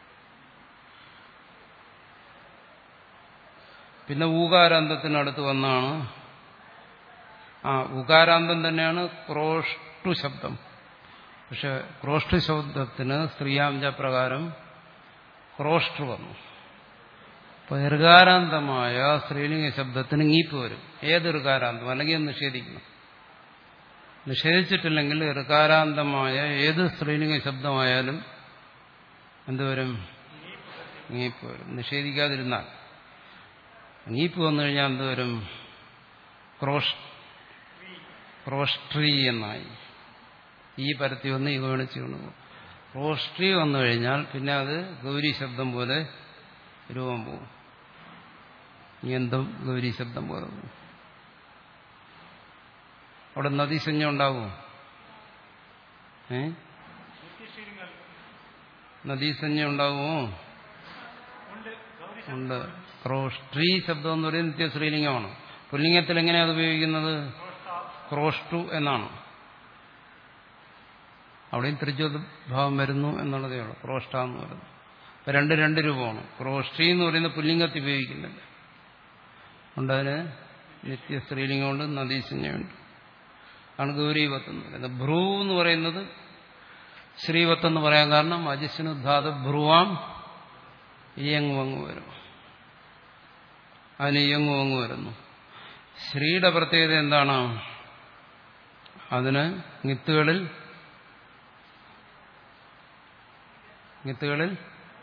S1: പിന്നെ ഊകാരാന്തത്തിനടുത്ത് വന്നാണ് ആ ഉകാരാന്തം തന്നെയാണ് ക്രോഷ്ടു ശബ്ദം പക്ഷെ ക്രോഷ്ടു ശബ്ദത്തിന് സ്ത്രീയാംജ പ്രകാരം ക്രോഷ്ടു വന്നു അപ്പൊ ഋകാരാന്തമായ സ്ത്രീലിംഗ ശബ്ദത്തിന് ngീപ്പ് വരും ഏത് ഋകാരാന്തം അല്ലെങ്കിൽ അത് നിഷേധിക്കണം നിഷേധിച്ചിട്ടില്ലെങ്കിൽ ഋകാരാന്തമായ ഏത് സ്ത്രീലിംഗ ശബ്ദമായാലും എന്തുവരും ngീപ്പ് വരും നിഷേധിക്കാതിരുന്നാൽ ngീപ്പ് വന്നു കഴിഞ്ഞാൽ എന്തുവരും ക്രോഷ് ക്രോഷ്ട്രി എന്നായി ഈ പരത്തി വന്ന് ഈ ഗണിച്ച് വന്നു ക്രോഷ്ട്രി വന്നു കഴിഞ്ഞാൽ പിന്നെ അത് ഗൗരി ശബ്ദം പോലെ രൂപം പോകും എന്തും ഗൗരി ശബ്ദം പോലെ പോകും അവിടെ നദീസഞ്ജ ഉണ്ടാവും ഏ നദീസഞ്ജ ഉണ്ടാവുമോ ഉണ്ട് ക്രോഷ്ട്രീ ശബ്ദം എന്ന് പറയുന്നത് നിത്യശ്രീലിംഗമാണ് പുല്ലിംഗത്തിൽ എങ്ങനെയാണ് അത് ഉപയോഗിക്കുന്നത് ക്രോഷ്ടു എന്നാണ് അവിടെയും ത്രിജ്യോദ്ഭാവം വരുന്നു എന്നുള്ളതേ ഉള്ളൂ ക്രോഷ്ട എന്ന് പറയുന്നത് അപ്പൊ രണ്ട് രണ്ട് രൂപമാണ് ക്രോഷ്ടി എന്ന് പറയുന്ന പുല്ലിംഗത്തിൽ ഉപയോഗിക്കുന്നില്ല അതുകൊണ്ട് അതിന് നിത്യ സ്ത്രീലിംഗമുണ്ട് നദീസഞ്ജയുണ്ട് ആണ് ഗൗരീവത്ത് എന്ന് പറയുന്നത് ഭ്രൂ എന്ന് പറയുന്നത് ശ്രീവത്ത് എന്ന് പറയാൻ കാരണം അജിസ്നുദ്ധാത ഭ്രുവാം ഇയങ്ങു വങ്ങു വരും അതിന് ഇയങ്ങു വങ്ങു വരുന്നു ശ്രീയുടെ പ്രത്യേകത എന്താണ് അതിന് നിത്തുകളിൽ നിത്തുകളിൽ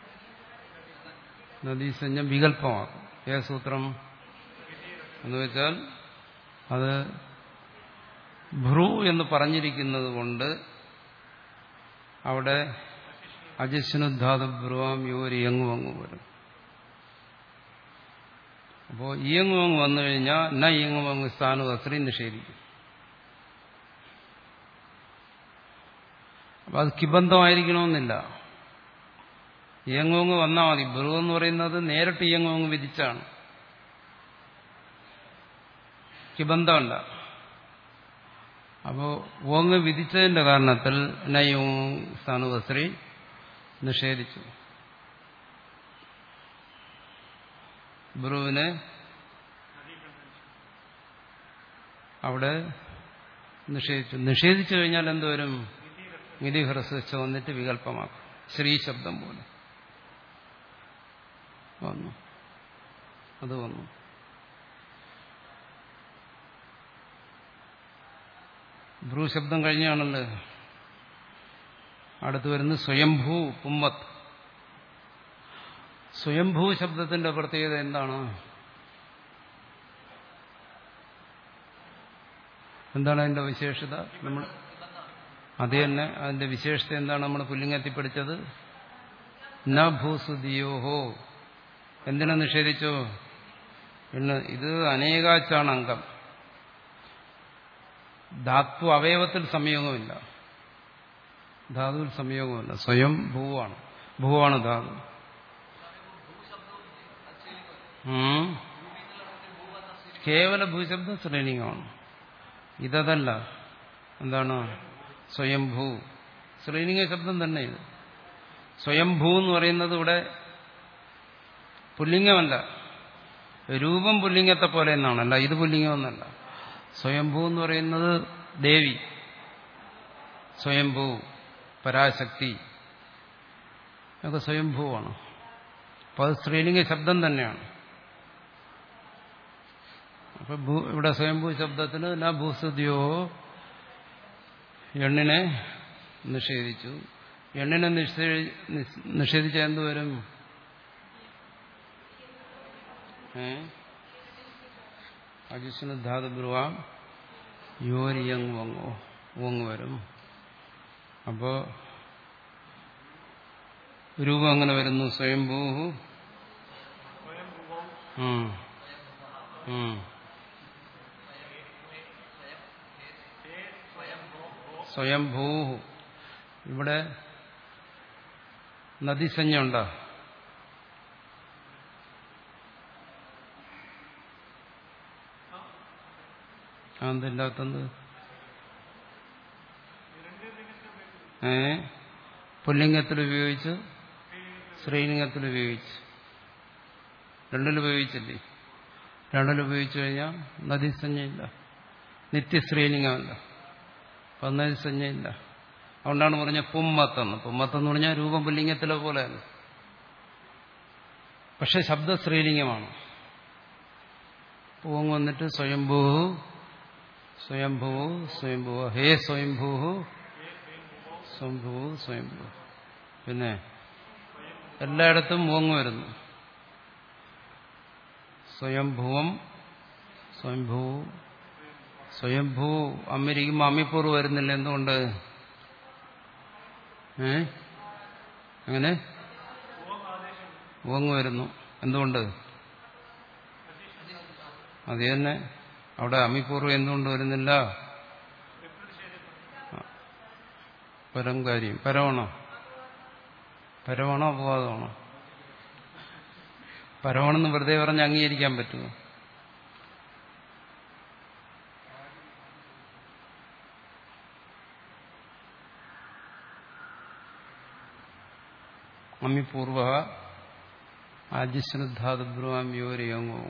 S1: നദീസഞ്ജം വികല്പമാക്കും ഏ സൂത്രം എന്ന് വെച്ചാൽ അത് ഭ്രൂ എന്ന് പറഞ്ഞിരിക്കുന്നത് കൊണ്ട് അവിടെ അജസ്നുദ്ധാത ബ്രുവാം യോര് ഇയങ്ങുവങ്ങു വരും അപ്പോൾ ഇയങ്ങുവങ്ങ് വന്നു കഴിഞ്ഞാൽ ന ഇയങ്ങുവങ്ങ് സ്ഥാനം അസ്ത്രീ നിഷേധിക്കും അപ്പൊ അത് കിബന്ധമായിരിക്കണമെന്നില്ല ഇയങ്ങുവങ്ങ് വന്നാൽ മതി ബ്രു എന്ന് പറയുന്നത് നേരിട്ട് ഇയങ്ങുവങ്ങ് വിധിച്ചാണ് കിബന്ധമല്ല അപ്പോ ഓങ് വിധിച്ചതിന്റെ കാരണത്തിൽ നയും സ്ഥാനുവസ്ത്രീ നിഷേധിച്ചു ബ്രുവിനെ അവിടെ നിഷേധിച്ചു നിഷേധിച്ചു കഴിഞ്ഞാൽ എന്തുവരും നിധി ഹ്രസ്വച്ച വന്നിട്ട് വികല്പമാക്കും ശ്രീ ശബ്ദം പോലെ വന്നു അത് വന്നു ഭ്രൂ ശബ്ദം കഴിഞ്ഞാണല്ലോ അടുത്ത് വരുന്നത് സ്വയംഭൂ പുമ്മത്ത് സ്വയംഭൂ ശബ്ദത്തിന്റെ പ്രത്യേകത എന്താണ് എന്താണ് അതിന്റെ വിശേഷത നമ്മൾ അത് തന്നെ അതിന്റെ വിശേഷത എന്താണ് നമ്മൾ പുല്ലിംഗത്തിൽ പഠിച്ചത് ന ഭൂസുദിയോഹോ എന്തിനെ നിഷേധിച്ചു പിന്നെ ഇത് അനേകാച്ചാണ് അംഗം ധാത്വ അവയവത്തിൽ സംയോഗമില്ല ധാതുവിൽ സംയോഗമില്ല സ്വയം ഭൂവാണ് ഭൂവാണ് ധാതു ഉം. കേവല ഭൂശബ്ദം ശ്രീലിംഗമാണ് ഇതല്ല എന്താണ് സ്വയംഭൂ ശ്രീലിംഗ ശബ്ദം തന്നെ ഇത് സ്വയംഭൂ എന്ന് പറയുന്നത് ഇവിടെ പുല്ലിംഗമല്ല രൂപം പുല്ലിംഗത്തെ പോലെ എന്നാണല്ല ഇത് പുല്ലിംഗമൊന്നല്ല സ്വയംഭൂ എന്ന് പറയുന്നത് ദേവി സ്വയംഭൂ പരാശക്തി ഒക്കെ സ്വയംഭൂവാണ് അപ്പോൾ അത് സ്ത്രീലിംഗ ശബ്ദം തന്നെയാണ് അപ്പൊ ഭൂ- ഇവിടെ സ്വയംഭൂ ശബ്ദത്തിന് ന ഭൂസ്തുതിയോ എണ്ണിനെ നിഷേധിച്ചു എണ്ണിനെ നിഷേ- നിസ്- നിഷേധിച്ച എന്തുവരും ഏ അജിസ്നു ധാതു ബ്രുവാം യോരിയങ് വങ്ങോ വങ് വരും അപ്പോ രൂപം അങ്ങനെ വരുന്നു സ്വയംഭൂഹു ഉം. ഉം. സ്വയംഭൂഹു ഇവിടെ നദിസഞ്ജ ഉണ്ടോ അതെന്തില്ലാത്തത് ഏ പുല്ലിംഗത്തിൽ ഉപയോഗിച്ച് സ്ത്രീലിംഗത്തിൽ ഉപയോഗിച്ച് രണ്ടിൽ ഉപയോഗിച്ചില്ലേ രണ്ടിൽ ഉപയോഗിച്ചു കഴിഞ്ഞാൽ നദീസഞ്ജയില്ല നിത്യസ്ത്രീലിംഗമല്ല അപ്പം നദീസഞ്ജയില്ല അതുകൊണ്ടാണ് പറഞ്ഞ പുമ്മത്തെന്ന് പുമ്മത്തെന്ന് പറഞ്ഞാൽ രൂപം പുല്ലിംഗത്തിലെ പോലെയാണ് പക്ഷെ ശബ്ദ സ്ത്രീലിംഗമാണ് പൂങ് വന്നിട്ട് സ്വയംഭൂ സ്വയംഭൂ സ്വയംഭൂ ഹേ സ്വയംഭൂ സ്വയംഭൂ സ്വയംഭൂ പിന്നെ എല്ലായിടത്തും മൂങ്ങ് വരുന്നു സ്വയംഭുവം സ്വയംഭൂ സ്വയംഭൂ അമ്മിരിക്കുമ്പോൾ അമ്മിപ്പൂർവ് വരുന്നില്ല എന്തുകൊണ്ട് ഏ അങ്ങനെ ഓങ്ങ് വരുന്നു എന്തുകൊണ്ട് അത് തന്നെ അവിടെ അമ്മിപ്പൂർവ്വം എന്തുകൊണ്ട് വരുന്നില്ല ആ. പരം കാര്യം പരമാണോ പരമാണോ അപവാദമാണോ പരമാണെന്ന് വെറുതെ പറഞ്ഞ് അംഗീകരിക്കാൻ പറ്റുമോ അമ്മിപൂർവ ആജിശ്രദ്ധാതുബ്രുവാം യോരയോങ്ങോ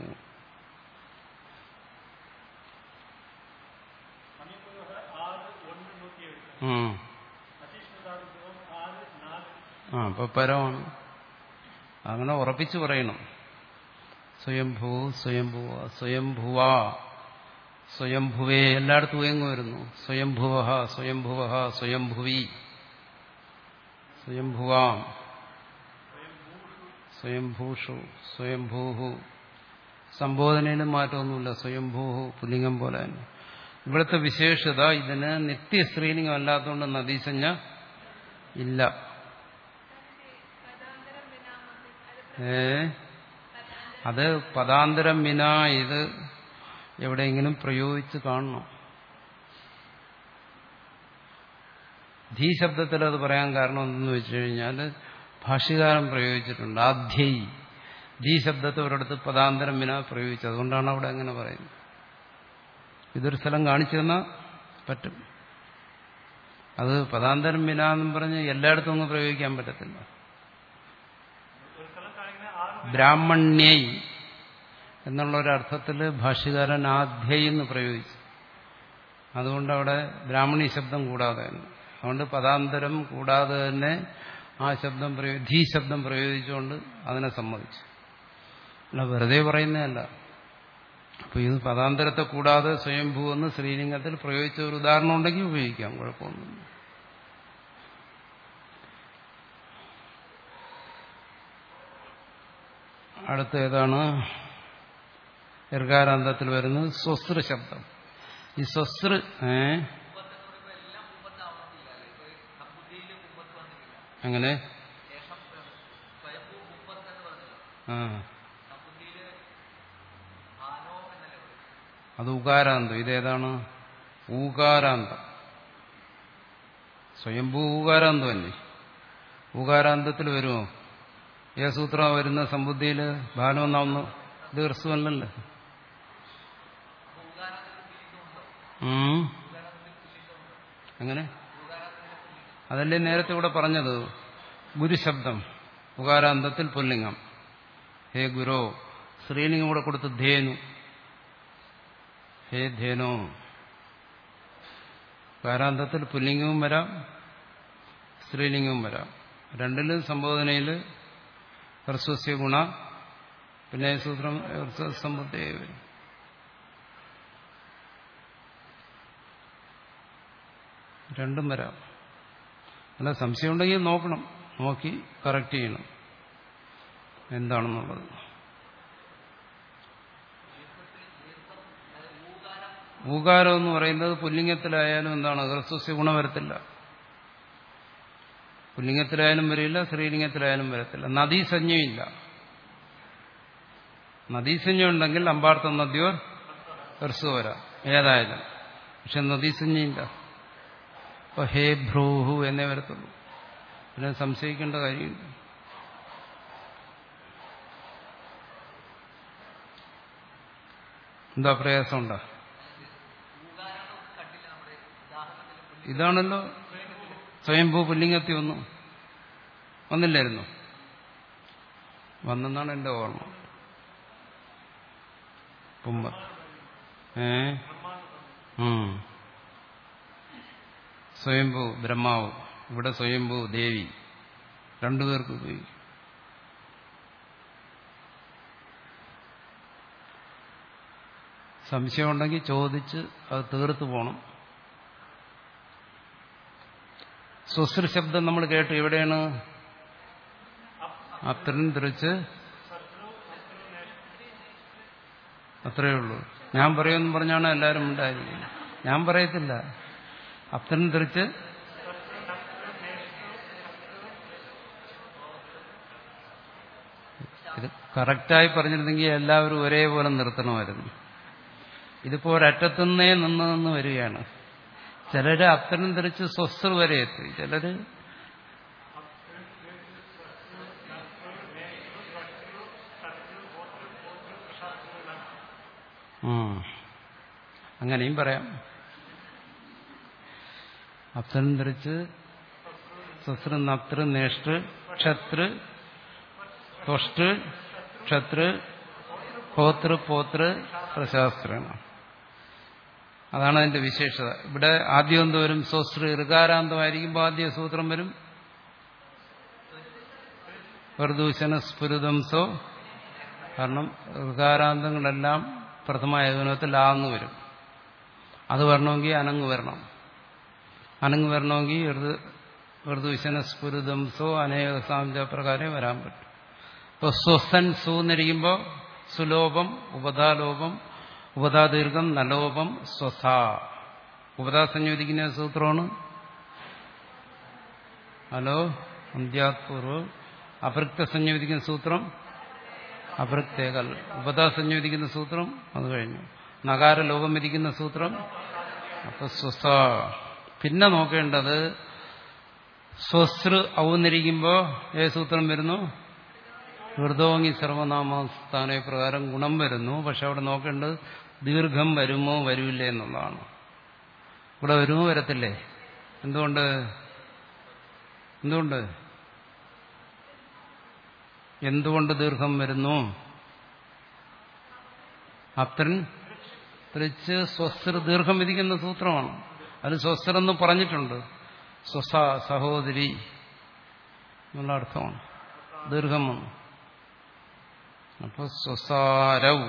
S1: ഉം. ആ അപ്പൊ പരമാണ് അങ്ങനെ ഉറപ്പിച്ചു പറയണം സ്വയംഭൂ സ്വയംഭുവ സ്വയംഭുവ സ്വയംഭുവേ എല്ലായിടത്തും എങ്ങ് വരുന്നു സ്വയംഭുവ സ്വയംഭുവ സ്വയംഭുവി സ്വയംഭുവാം സ്വയംഭൂഷു സ്വയംഭൂഹു സംബോധനയിലും മാറ്റമൊന്നുമില്ല സ്വയംഭൂഹു പുല്ലിംഗം പോലെ തന്നെ ഇവിടുത്തെ വിശേഷത ഇതിന് നിത്യ സ്ത്രീലിംഗം അല്ലാത്തതുകൊണ്ട് നദീസഞ്ജ ഇല്ല ഏ അത് പദാന്തരം വിന ഇത് എവിടെയെങ്കിലും പ്രയോഗിച്ച് കാണണം ധീ ശബ്ദത്തിൽ അത് പറയാൻ കാരണം എന്തെന്ന് വെച്ച് കഴിഞ്ഞാൽ ഭാഷ്യകാരൻ പ്രയോഗിച്ചിട്ടുണ്ട് ആധ്യൈ ധീ ശബ്ദത്തെ ഒരിടത്ത് പദാന്തരം വിന പ്രയോഗിച്ചു അതുകൊണ്ടാണ് അവിടെ അങ്ങനെ പറയുന്നത് ഇതൊരു സ്ഥലം കാണിച്ചു തന്നാൽ പറ്റും അത് പദാന്തരം വിന എന്നും പറഞ്ഞ് എല്ലായിടത്തും ഒന്നും പ്രയോഗിക്കാൻ പറ്റത്തില്ല ബ്രാഹ്മണ്യൈ എന്നുള്ള ഒരർത്ഥത്തിൽ ഭാഷ്യകാരൻ ആധ്യൈ എന്ന് പ്രയോഗിച്ചു അതുകൊണ്ട് അവിടെ ബ്രാഹ്മണി ശബ്ദം കൂടാതെ തന്നെ അതുകൊണ്ട് പദാന്തരം കൂടാതെ തന്നെ ആ ശബ്ദം പ്രയോഗി ധീ ശബ്ദം പ്രയോഗിച്ചുകൊണ്ട് അതിനെ സമ്മതിച്ചു അല്ല വെറുതെ പറയുന്നതല്ല അപ്പൊ ഇത് പദാന്തരത്തെ കൂടാതെ സ്വയംഭൂ എന്ന് ശ്രീലിംഗത്തിൽ പ്രയോഗിച്ച ഒരു ഉദാഹരണം ഉണ്ടെങ്കിൽ ഉപയോഗിക്കാം കുഴപ്പമൊന്നുമില്ല അടുത്ത ഏതാണ് ദീർഘാരാന്തത്തിൽ വരുന്നത് സ്വസ്തൃ ശബ്ദം ഈ സ്വസ്തൃ ഏ അങ്ങനെ ആ അത് ഉകാരാന്തം ഇതേതാണ് ഊകാരാന്തം സ്വയംഭൂ ഊകാരാന്തം തന്നെ ഊകാരാന്തത്തിൽ വരുമോ ഏ സൂത്രം വരുന്ന സമ്പുദ്ധിയിൽ ഭാനമെന്നാവുന്നു ഇത് ഹ്രസ്വമല്ലല്ലോ ഉം. അങ്ങനെ അതല്ലേ നേരത്തെ ഇവിടെ പറഞ്ഞത് ഗുരുശബ്ദം ഉകാരാന്തത്തിൽ പുല്ലിംഗം ഹേ ഗുരോ സ്ത്രീലിംഗം കൂടെ കൊടുത്ത് ധേനു ഹേ ധേനോ ഉകാരാന്തത്തിൽ പുല്ലിംഗവും വരാം സ്ത്രീലിംഗവും വരാം രണ്ടിലും സംബോധനയിൽ ഹ്രസ്വസ്യ ഗുണ പിന്നെ സൂത്രം സമ്പത്തേ വരും രണ്ടും വരാം അല്ല സംശയം ഉണ്ടെങ്കിൽ നോക്കണം നോക്കി കറക്റ്റ് ചെയ്യണം എന്താണെന്നുള്ളത് ഊകാരം എന്ന് പറയുന്നത് പുല്ലിംഗത്തിലായാലും എന്താണ് ഹ്രസ്വസ്യ ഗുണം വരത്തില്ല പുല്ലിംഗത്തിലായാലും വരില്ല സ്ത്രീലിംഗത്തിലായാലും വരത്തില്ല നദീസഞ്ജയില്ല നദീസഞ്ജം ഉണ്ടെങ്കിൽ അമ്പാർത്ത നദിയോർ ഹ്രസ്വ വരാം ഏതായാലും പക്ഷെ നദീസഞ്ജയില്ല അപ്പൊ ഹേ ഭ്രൂഹു എന്നേ വരത്തുള്ളൂ പിന്നെ സംശയിക്കേണ്ട കാര്യമില്ല എന്താ പ്രയാസമുണ്ടോ ഇതാണല്ലോ സ്വയംഭൂ പുല്ലിംഗത്തി വന്നു വന്നില്ലായിരുന്നു വന്നെന്നാണ് എന്റെ ഓർമ്മ പുമ്പ ഏ ഉം സ്വയംഭൂ ബ്രഹ്മാവ് ഇവിടെ സ്വയംഭൂ ദേവി രണ്ടുപേർക്ക് ഉപയോഗിക്കും സംശയമുണ്ടെങ്കിൽ ചോദിച്ച് അത് തീർത്തു പോണം സ്വസ്ര ശബ്ദം നമ്മൾ കേട്ടു എവിടെയാണ് അത്രയും തിരിച്ച് അത്രയേ ഉള്ളൂ ഞാൻ പറയുമെന്ന് പറഞ്ഞാണ് എല്ലാവരും ഉണ്ടായിരിക്കുന്നത് ഞാൻ പറയത്തില്ല അപ്തനും തിരിച്ച് ഇത് കറക്റ്റായി പറഞ്ഞിരുന്നെങ്കിൽ എല്ലാവരും ഒരേപോലെ നിർത്തണമായിരുന്നു ഇതിപ്പോ ഒരറ്റത്തുനിന്നേ നിന്ന് നിന്ന് വരികയാണ് ചിലര് അത്തരം തിരിച്ച് സ്വസ്ഥ വരെ എത്തി ചിലര് ഉം. അങ്ങനെയും പറയാം അപ്തരം ധരിച്ച് സ്വസ്ത്ര നപ്തൃ നേഷ്ടൃ ക്ഷത്ര് ത്വഷ്ടൃ ക്ഷത്ര് പോതൃ പോതൃ പ്രശാസ്ത്രമാണ് അതാണ് അതിന്റെ വിശേഷത ഇവിടെ ആദ്യം എന്ത് വരും സ്വസ്ത്ര ഋകാരാന്തമായിരിക്കുമ്പോൾ ആദ്യ സൂത്രം വരും പ്രദൂഷണ സ്ഫുരിതംസോ കാരണം ഋകാരാന്തങ്ങളെല്ലാം പ്രഥമ ഏകനത്തിൽ ആന്ന് വരും അത് വരണമെങ്കിൽ അനങ്ങ് വരണം അനങ്ങ് വരണമെങ്കിൽ ഋതുവിശന സ്ഫുരിതംസോ അനേക സാംജ പ്രകാരം വരാൻ പറ്റും ഇപ്പോൾ സ്വസ്ഥൻ സു എന്നിരിക്കുമ്പോൾ സുലോപം ഉപതാലോപം ഉപതാദീർഘം നലോപം സ്വസ ഉപതാ സംയോജിക്കുന്ന സൂത്രമാണ് ഹലോ അന്ത്യാത്പൂർവ് അപൃക്ത സംയോജിക്കുന്ന സൂത്രം അപൃക്തേകൽ ഉപതാ സംയോജിക്കുന്ന സൂത്രം അത് കഴിഞ്ഞു നകാര ലോകം വിധിക്കുന്ന സൂത്രം അപ്പൊ സ്വസ പിന്നെ നോക്കേണ്ടത് സ്വസൃ ഔന്നിരിക്കുമ്പോ ഏത് സൂത്രം വരുന്നു വൃതോങ്ങി സർവനാമസ്ഥാന പ്രകാരം ഗുണം വരുന്നു പക്ഷെ അവിടെ നോക്കേണ്ടത് ദീർഘം വരുമോ വരൂല്ലേ എന്നുള്ളതാണ് ഇവിടെ വരുമോ വരത്തില്ലേ എന്തുകൊണ്ട് എന്തുകൊണ്ട് എന്തുകൊണ്ട് ദീർഘം വരുന്നു അപ്തൻ തൃച്ച് സ്വസ്ത്ര ദീർഘം വിധിക്കുന്ന സൂത്രമാണ് അത് സ്വസ്ത്രെന്ന് പറഞ്ഞിട്ടുണ്ട് സ്വസ സഹോദരി എന്നുള്ള അർത്ഥമാണ് ദീർഘം വന്നു അപ്പൊ സ്വസാരവ്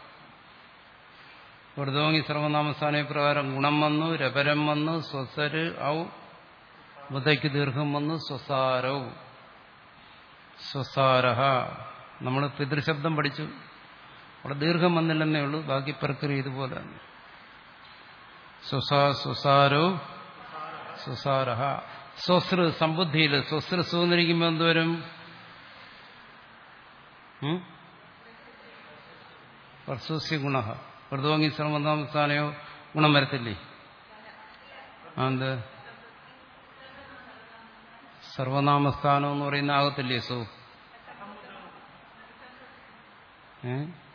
S1: വൃതോങ്ങി സർവനാമസ്ഥാന പ്രകാരം ഗുണം വന്നു രപരം വന്നു സ്വസര് ഔ ബുധയ്ക്ക് ദീർഘം വന്നു സ്വസാരവ് സ്വസാരഹ നമ്മൾ പിതൃശബ്ദം പഠിച്ചു അവിടെ ദീർഘം വന്നില്ലെന്നേ ഉള്ളൂ ബാക്കി പ്രക്രിയ ഇതുപോലെ തന്നെ സ്വസാ സ്വസാരോ സ്വസാരഹ സ്വസൃ സമ്പുദ്ധിയിൽ സ്വസൃ സൂന്നിരിക്കുമ്പോൾ എന്തുവരും വർഷസ്യ ഗുണ വൃതോങ്ങി സർവനാമസ്ഥാനയോ ഗുണം വരത്തില്ലേ അത് സർവനാമസ്ഥാനം എന്ന് പറയുന്ന ആകത്തില്ലേ സോ ഏ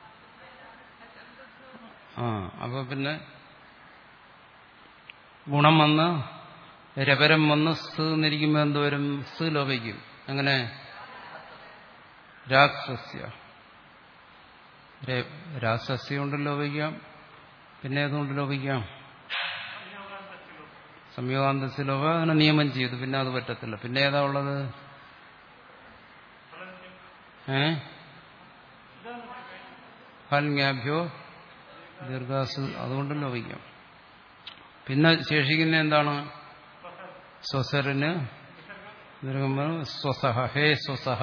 S1: ആ അപ്പൊ പിന്നെ ഗുണം വന്ന് രപരം വന്ന് സ് എന്നിരിക്കുമ്പോൾ എന്തുവരും സ് ലോപിക്കും അങ്ങനെ രാക്ഷസ്യ രാക്ഷസ്യ കൊണ്ട് ലോപിക്കാം പിന്നെ ഏതുകൊണ്ട് ലോപിക്കാം സംയോഗാന്തസ്യ ലോപ അങ്ങനെ നിയമം ചെയ്തു പിന്നെ അത് പറ്റത്തില്ല പിന്നെ ഏതാ ഉള്ളത് ഏ ഫൽങ്യാഭ്യോ ദീർഘാസ് അതുകൊണ്ട് ലോപിക്കാം പിന്നെ ശേഷിക്കുന്ന എന്താണ് സ്വസറിന് സ്വസഹ ഹേ സ്വസഹ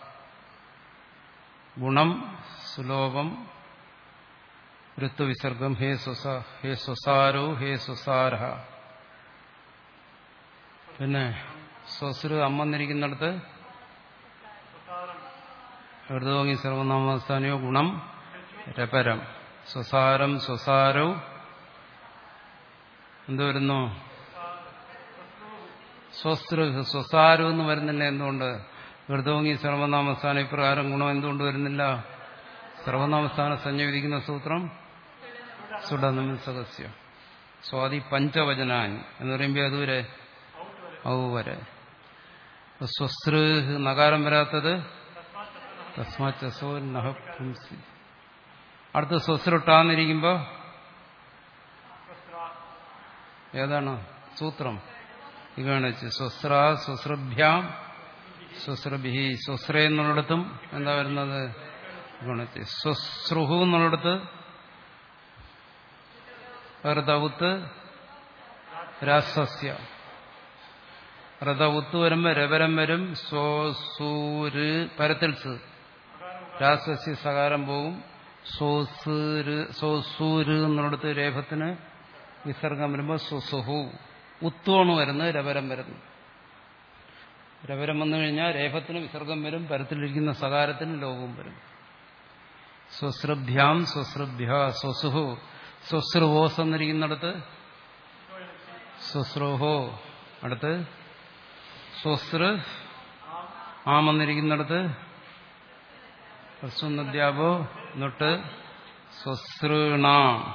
S1: ഗുണം സുലോഭം ഋത്വവിസർഗം ഹേ സ്വസ ഹേ സ്വസാരോ ഹേ സ്വസാര പിന്നെ സ്വസൃ അമ്മന്നിരിക്കുന്നിടത്ത് ഋതുവങ്ങി സർവനാമസ്ഥാനയോ ഗുണം രപരം സ്വസാരം സ്വസാരോ എന്ത് വരുന്നു സ്വസ്തൃ സ്വസാരം എന്ന് വരുന്നില്ല എന്തുകൊണ്ട് ഋതോങ്ങി സർവനാമസ്ഥാന ഇപ്രകാരം ഗുണം എന്തുകൊണ്ട് വരുന്നില്ല സർവനാമസ്ഥാന സഞ്ജ വിധിക്കുന്ന സൂത്രം സുഡനമിൽ സദസ്യ സ്വാതി പഞ്ചവചനാൻ എന്ന് പറയുമ്പോൾ അതുവരെ ഔ വരെ സ്വസ്തൃ നകാരം വരാത്തത് തസ്മാച്ചസോ നഹ പുംസി അടുത്ത സ്വസ്രുട്ടാന്നിരിക്കുമ്പോ ഏതാണ് സൂത്രം ഇതാണ് സ്വസ്ര സ്വസ്രഭ്യാം സ്വസ്രഭി സ്വസ്ര എന്നുള്ളിടത്തും എന്താ വരുന്നത് ഗുണത്തി സ്വസ്രുഹു എന്നുള്ളിടത്ത് ഋതവുത്ത് രാസസ്യ ഋതവുത്ത് വരുമ്പോ രവരം വരും സ്വസൂര് പരത്തിൽ സ് രാസസ്യ സകാരം പോവും സോസൂര് എന്നുള്ളിടത്ത് രേഖത്തിന് വിസർഗം വരുമ്പോൾ സുസുഹു ഉത്വമാണ് വരുന്നത് രവരം വരുന്നു രവരം വന്നു കഴിഞ്ഞാൽ രേഖത്തിന് വിസർഗം വരും പരത്തിലിരിക്കുന്ന സകാരത്തിന് ലോകവും വരും സ്വസ്രഭ്യാം സ്വസ്രഭ്യ സ്വസുഹു സ്വസ്രുഹോസ് എന്നിരിക്കുന്നിടത്ത് സ്വസ്രോഹോ അടുത്ത് സ്വസ്ര ആമെന്നിരിക്കുന്നിടത്ത് ഹ്രസ്വനദ്യാപോ എന്നിട്ട് സ്വസൃണാം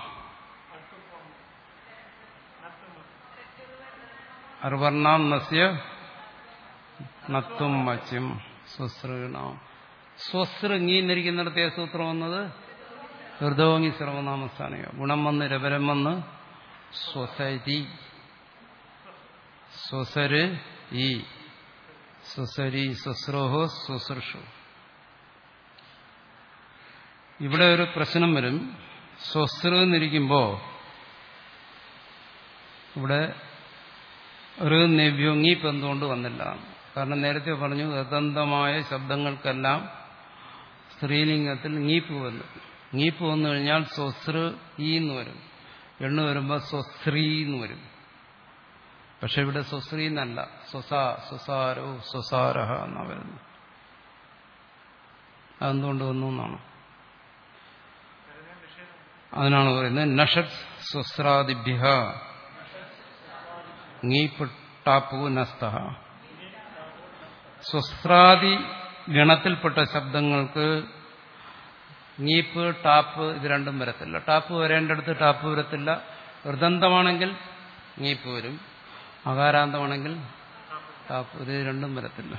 S1: അർവർണാം നസ്യ നത്തും മത്സ്യം സ്വസൃണാം സ്വസൃങ്ങി എന്നിരിക്കുന്നിടത്തെ സൂത്രം വന്നത് ഹൃദോങ്ങി സർവനാമസ്ഥാനയോ ഗുണം വന്ന് രവരം വന്ന് സ്വസരി സ്വസര് ഈ സ്വസരി സ്വസ്രോഹോ സ്വസൃഷു ഇവിടെ ഒരു പ്രശ്നം വരും സ്വസ്ര എന്നിരിക്കുമ്പോ ഇവിടെ ഒരു നവ്യോങ്ങീപ്പ് എന്തുകൊണ്ട് വന്നില്ല കാരണം നേരത്തെ പറഞ്ഞു യഥന്തമായ ശബ്ദങ്ങൾക്കെല്ലാം സ്ത്രീലിംഗത്തിൽ ngീപ്പ് വന്നു ngീപ്പ് വന്നു കഴിഞ്ഞാൽ സ്വസ്ര ഈ എന്ന് വരും എണ്ണു വരുമ്പോൾ സ്വസ്ത്രീ എന്ന് വരും പക്ഷെ ഇവിടെ സ്വസ്ത്രീ എന്നല്ല സ്വസ സ്വസാരോ സ്വസാരഹ എന്നാ വരുന്നു അതെന്തുകൊണ്ട് വന്നു എന്നാണ് അതിനാണ് പറയുന്നത് നഷത് സ്വസ്രാദിഭ്യ ngീപ്പെട്ടാപ്പു നസ്ത സ്വസ്രാദി ഗണത്തിൽപ്പെട്ട ശബ്ദങ്ങൾക്ക് ngീപ്പ് ടാപ്പ് ഇത് രണ്ടും വരത്തില്ല ടാപ്പ് വരേണ്ടടുത്ത് ടാപ്പ് വരത്തില്ല വൃതന്തമാണെങ്കിൽ ngീപ്പ് വരും അകാരാന്തമാണെങ്കിൽ ടാപ്പ് ഇത് രണ്ടും വരത്തില്ല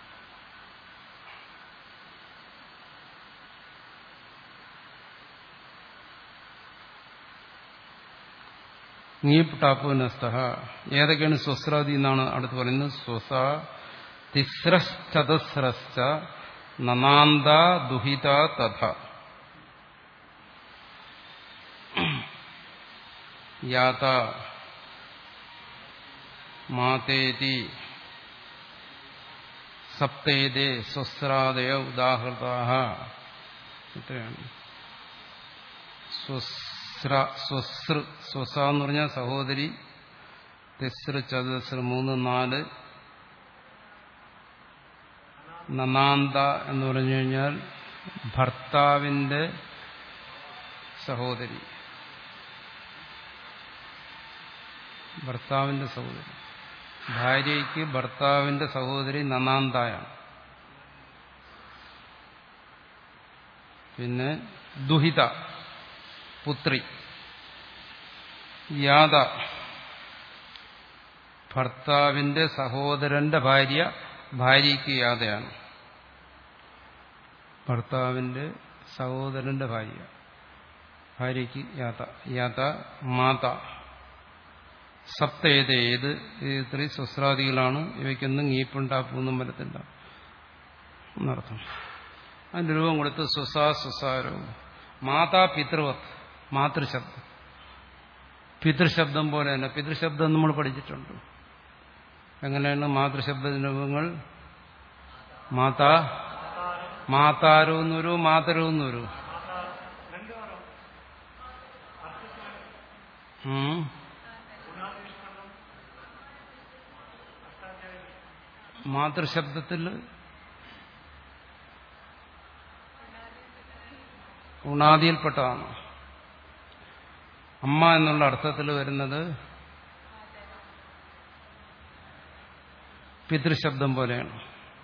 S1: ngീപ്പ് ടാപ്പ് നസ്ത ഏതൊക്കെയാണ് സ്വസ്രാദി എന്നാണ് അടുത്ത് പറയുന്നത് സ്വസ തിസ്രശ്ചതസ്രശ്ച നനാന്ത ദുഹിത തഥ യാത മാതേതി സപ്തേതേ സ്വസ്രാദയ ഉദാഹൃതാഹ ഇത്രയാണ് സ്വസ്ര സ്വസൃ സ്വസ എന്ന് പറഞ്ഞാൽ സഹോദരി തിസ്ര ചതുസ്ര മൂന്ന് നാല് നനാന്ത എന്ന് പറഞ്ഞു കഴിഞ്ഞാൽ ഭർത്താവിന്റെ സഹോദരി ഭർത്താവിന്റെ സഹോദരി ഭാര്യയ്ക്ക് ഭർത്താവിന്റെ സഹോദരി നനാന്തായാണ് പിന്നെ ദുഹിത പുത്രി യാത ഭർത്താവിന്റെ സഹോദരന്റെ ഭാര്യ ഭാര്യയ്ക്ക് യാതയാണ് ഭർത്താവിന്റെ സഹോദരന്റെ ഭാര്യ ഭാര്യയ്ക്ക് യാത യാത മാത സപ്തേത് ഏത് ഇത്രയും സ്വസ്രാദികളാണ് ഇവയ്ക്കൊന്നും ഈപ്പുണ്ടാപ്പൊന്നും വരത്തില്ല എന്നർത്ഥം അതിന്റെ രൂപം കൊടുത്ത് സ്വസാ സ്വസാരോ മാതാ പിതൃവത് മാതൃശബ്ദം പിതൃശബ്ദം പോലെ തന്നെ പിതൃശബ്ദം നമ്മൾ പഠിച്ചിട്ടുണ്ട് എങ്ങനെയാണ് മാതൃശബ്ദത്തിന്റെ രൂപങ്ങൾ മാതാ മാതാരോ എന്നൊരു മാതരോ എന്നൊരു മാതൃശബ്ദത്തിൽ ഉണാദിയിൽപ്പെട്ടതാണ് അമ്മ എന്നുള്ള അർത്ഥത്തിൽ വരുന്നത് പിതൃശബ്ദം പോലെയാണ്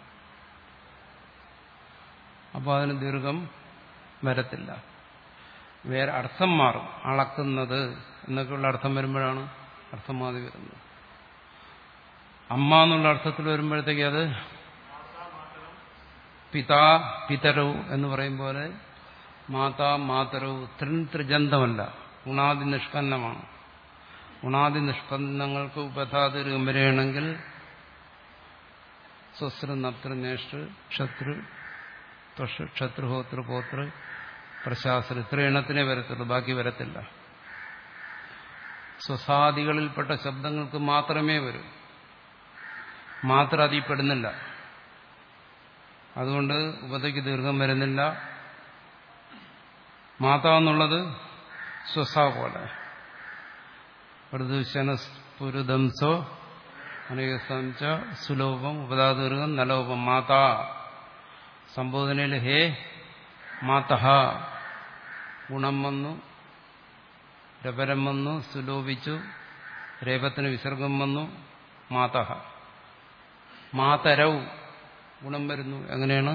S1: അപ്പോൾ അതിന് ദീർഘം വരത്തില്ല വേറെ അർത്ഥം മാറും അളക്കുന്നത് എന്നൊക്കെയുള്ള അർത്ഥം വരുമ്പോഴാണ് അർത്ഥം മാറി വരുന്നത് അമ്മ എന്നുള്ള അർത്ഥത്തിൽ വരുമ്പോഴത്തേക്ക് അത് പിതാ പിതരവ് എന്ന് പറയും പോലെ മാതാ മാതരവ് ത്രിൻ ത്രിജന്തമല്ല ഉണാദി നിഷ്പന്നമാണ് ഉണാദി നിഷ്പന്നങ്ങൾക്ക് ഉപധാതുരകം വരികയാണെങ്കിൽ സ്വസ്ര നപ്തൃ നേഷ്ടൃ ക്ഷത്രു ത്വഷ് ക്ഷത്രുഹോതൃ പോതൃ പ്രശാസ്ത്ര ഇത്ര എണ്ണത്തിനെ വരത്തുള്ളൂ ബാക്കി വരത്തില്ല സ്വസാദികളിൽപ്പെട്ട ശബ്ദങ്ങൾക്ക് മാത്രമേ വരൂ മാത്രം അതിൽ പെടുന്നില്ല അതുകൊണ്ട് ഉപതയ്ക്ക് ദീർഘം വരുന്നില്ല മാത എന്നുള്ളത് സ്വസ പോലെ പുരുദംസോ അനേകസംച സുലോഭം ഉപതാദീർഘം നലോപം മാതാ സംബോധനയിൽ ഹേ മാതഹ ഗുണം വന്നു രപരം വന്നു സുലോഭിച്ചു രേപത്തിന് വിസർഗം വന്നു മാതഹ മാതരവ് ഗുണം വരുന്നു എങ്ങനെയാണ്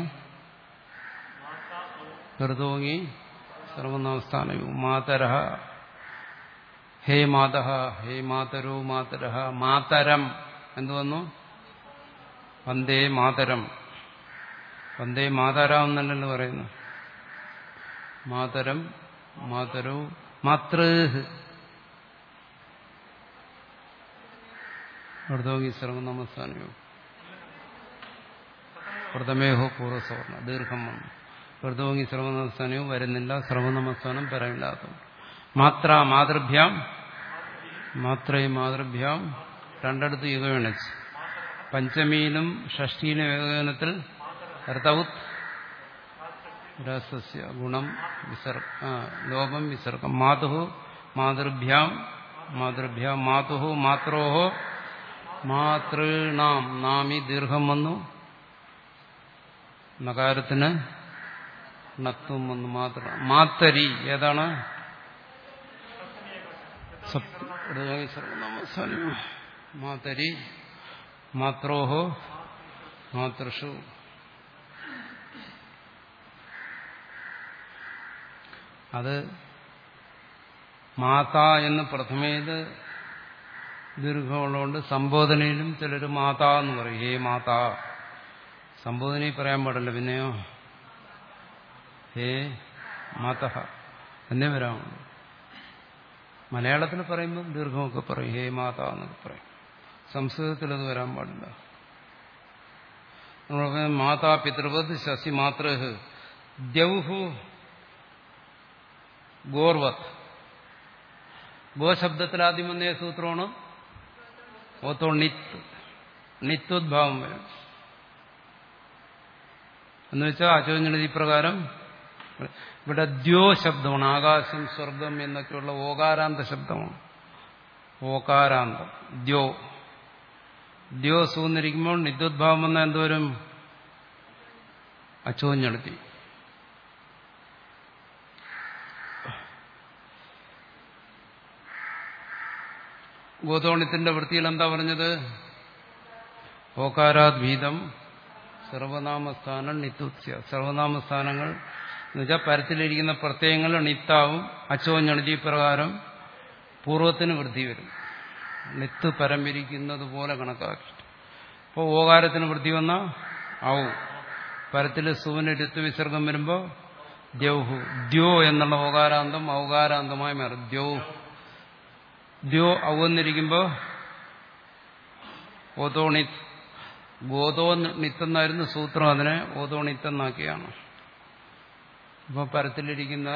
S1: ഹൃദോങ്ങി സർവനാമസ്ഥാനവും മാതരഹ ഹേ മാതഹ ഹേ മാതരോ മാതരഹ മാതരം എന്തു വന്നു വന്ദേ മാതരം വന്ദേ മാതാരാം എന്നല്ലല്ലോ പറയുന്നു മാതരം മാതരോ മാതൃഹ് ഹൃദോങ്ങി സർവനാമസ്ഥാനവും പ്രഥമേഹോ പൂർവ്വസവർണ ദീർഘം വന്നു ഹൃദോങ്ങി സർവനമസ്ഥാനവും വരുന്നില്ല സർവനമസ്ഥാനം പെറയില്ലാത്ത മാത്ര മാതൃഭ്യാം മാത്രയും മാതൃഭ്യാം രണ്ടിടത്ത് യുഗവിണച്ച് പഞ്ചമിയിലും ഷഷ്ടിയിലും ഏകോപനത്തിൽ ഋതവുത് രസസ്യ ഗുണം വിസർ ലോപം വിസർഗം മാതുഹു മാതൃഭ്യാം മാതൃഭ്യാം മാതുഹു മാത്രോഹോ മാതൃണാം നാമി ദീർഘം വന്നു നകാരത്തിന് ണത്വം വന്നു മാത്രം മാത്തരി ഏതാണ് മാതരി മാത്രോഹോ മാതൃഷു അത് മാത എന്ന് പ്രഥമയിൽ ദീർഘമുള്ളതുകൊണ്ട് സംബോധനയിലും ചിലർ മാത എന്ന് പറയും ഹേ മാത സംബോധനയിൽ പറയാൻ പാടില്ല പിന്നെയോ ഹേ മാത എന്നേ വരാമുള്ളൂ മലയാളത്തിൽ പറയുമ്പോൾ ദീർഘമൊക്കെ പറയും ഹേ മാത എന്നൊക്കെ പറയും സംസ്കൃതത്തിൽ അത് വരാൻ പാടില്ല നമ്മൾ പറയുന്നത് മാതാ പിതൃവത് ശശി മാതൃ ദ്യൗഹു ഗോർവത് ഗോശബ്ദത്തിൽ ആദ്യം വന്ന സൂത്രമാണ് ഓത്തോ നിത്ത് നിത്യോദ്ഭാവം വരും എന്ന് വെച്ചാൽ അചോഞ്ഞണതി പ്രകാരം ഇവിടെ ദ്യോ ശബ്ദമാണ് ആകാശം സ്വർഗം എന്നൊക്കെയുള്ള ഓകാരാന്ത ശബ്ദമാണ് ഓകാരാന്തം ദ്യോ ദ്യോ സൂന്നിരിക്കുമ്പോൾ നിദ്യോദ്ഭാവം വന്ന എന്തോരും അച്ചോഞ്ഞെടുത്തി ഗോതോണിത്തിന്റെ വൃത്തിയിൽ എന്താ പറഞ്ഞത് ഓകാരാദ്ഭീതം സർവനാമസ്ഥാനം നിത്തുത്സ്യ സർവനാമസ്ഥാനങ്ങൾ എന്നുവെച്ചാൽ പരത്തിലിരിക്കുന്ന പ്രത്യയങ്ങൾ നിത്താവും അച്ചോഞ്ഞെടുത്തി പ്രകാരം പൂർവ്വത്തിന് വൃദ്ധി വരും നിത്ത് പരമിരിക്കുന്നത് പോലെ കണക്കാക്കി അപ്പോൾ ഓകാരത്തിന് വൃത്തി വന്ന ആവും പരത്തിൽ സുവിന് ഋത്വ വിസർഗം വരുമ്പോൾ ദ്യൗഹു ദ്യോ എന്നുള്ള ഓകാരാന്തം ഔകാരാന്തമായി മാറും ദ്യോ ദ്യോ ഔവന്നിരിക്കുമ്പോൾ ഓതോണിത്ത് ഗോതോ നിത്തെന്നായിരുന്നു സൂത്രം അതിനെ ഓതോണിത്തെന്നാക്കിയാണ് ഇപ്പോൾ പരത്തിലിരിക്കുന്ന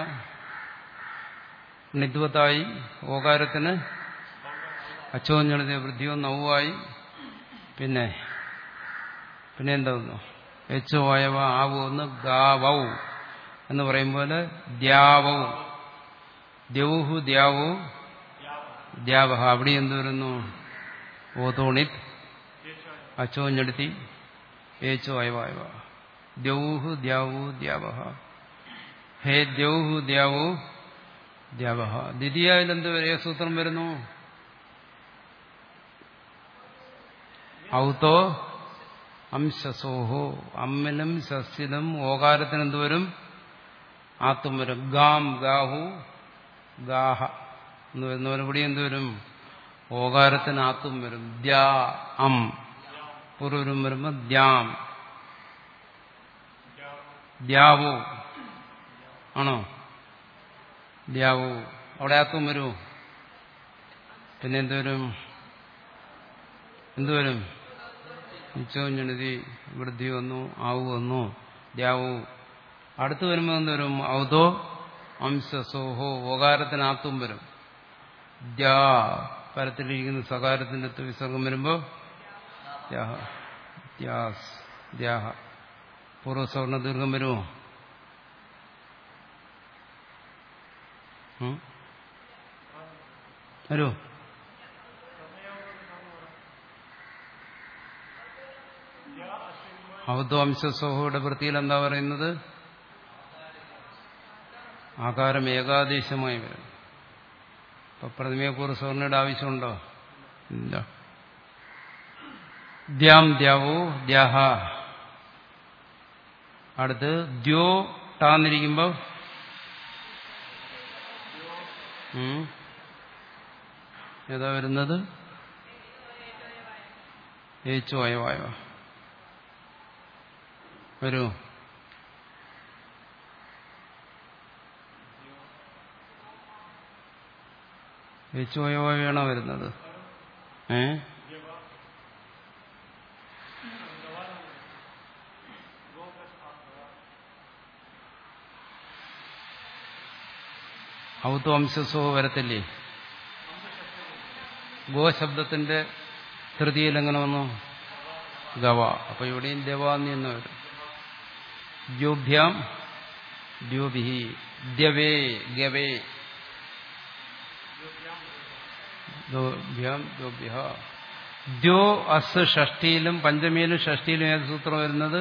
S1: നിദ്വത്തായി ഓകാരത്തിന് അച്ചോഞ്ഞെഴുതിയ വൃദ്ധിയോ നവുവായി പിന്നെ പിന്നെ എന്താ വന്നു എച്ച് വായവ ആവു ഒന്ന് ഗാവൗ എന്ന് പറയുമ്പോൾ ദ്യാവൗ ദ്യൗഹു ദ്യാവു ദ്യാവഹ അവിടെ എന്ത് വരുന്നു ഓതോണിത് അച്ചോഞ്ഞെടുത്തി ഏച്ചോ അയവായവ ദ്യൗഹു ദ്യാവു ദ്യാവഹ ഹേ ദ്യൗഹു ദ്യാവു ദ്യാവഹ ദ്വിതീയയിൽ എന്ത് വരെ സൂത്രം വരുന്നു ഔത്തോ അംശസോഹോ അമ്മിലും സസ്യലും ഓകാരത്തിന് എന്തുവരും ആത്തും വരും ഗാം ഗാഹു ഗാഹ എന്ന് വരുന്നവരും ഇവിടെ എന്തുവരും ഓകാരത്തിന് ആത്തും വരും ദ്യാ അം പൂർവരും വരുമ്പോൾ ദ്യാം ദ്യാവോ ആണോ ദ്യാവോ അവിടെ ആത്തും വരുമോ പിന്നെ എന്തുവരും എന്തുവരും ഉച്ചോഞ്ഞെഴുതി വൃദ്ധി വന്നു ആവു വന്നു ദ്യാവു അടുത്ത് വരുമ്പോൾ എന്തുവരും ഔതോ അംശസോഹോ ഓകാരത്തിനകത്തും വരും ദ്യാ പരത്തിലിരിക്കുന്ന സകാരത്തിന്റെ വിസർഗം വരുമ്പോൾ ദ്യാഹ പൂർവ്വസവർണ ദീർഘം വരുമോ വരുമോ അവധ്വംശസോഹയുടെ വൃത്തിയിൽ എന്താ പറയുന്നത് ആകാരം ഏകാദേശമായി വരും ഇപ്പൊ പ്രതിമയപൂർവ്വ സ്വർണ്ണയുടെ ആവശ്യമുണ്ടോ ഇല്ല ദ്യാം ദ്യാവോ ദ്യാഹ അടുത്ത് ദ്യോ ടാന്നിരിക്കുമ്പോ ഏതാ വരുന്നത് ഏച്ചു അയവായോ വരൂ ഏച്ചു അയവായാണ് വരുന്നത് ഏ ഔത്തു അംശസോ വരത്തില്ലേ ഗോശബ്ദത്തിന്റെ തൃതിയിൽ എങ്ങനെ വന്നു ഗവ അപ്പൊ ഇവിടെയും ദേവാന്നി എന്ന് വരും ദ്യോഭ്യാം ദ്യോഭിഹി ദ്യവേ ഗവേ ദ്യോഭ്യാം ദ്യോഭ്യ ദ്യോ അസ് ഷഷ്ടിയിലും പഞ്ചമിയിലും ഷഷ്ടിയിലും ഏത് സൂത്രം വരുന്നത്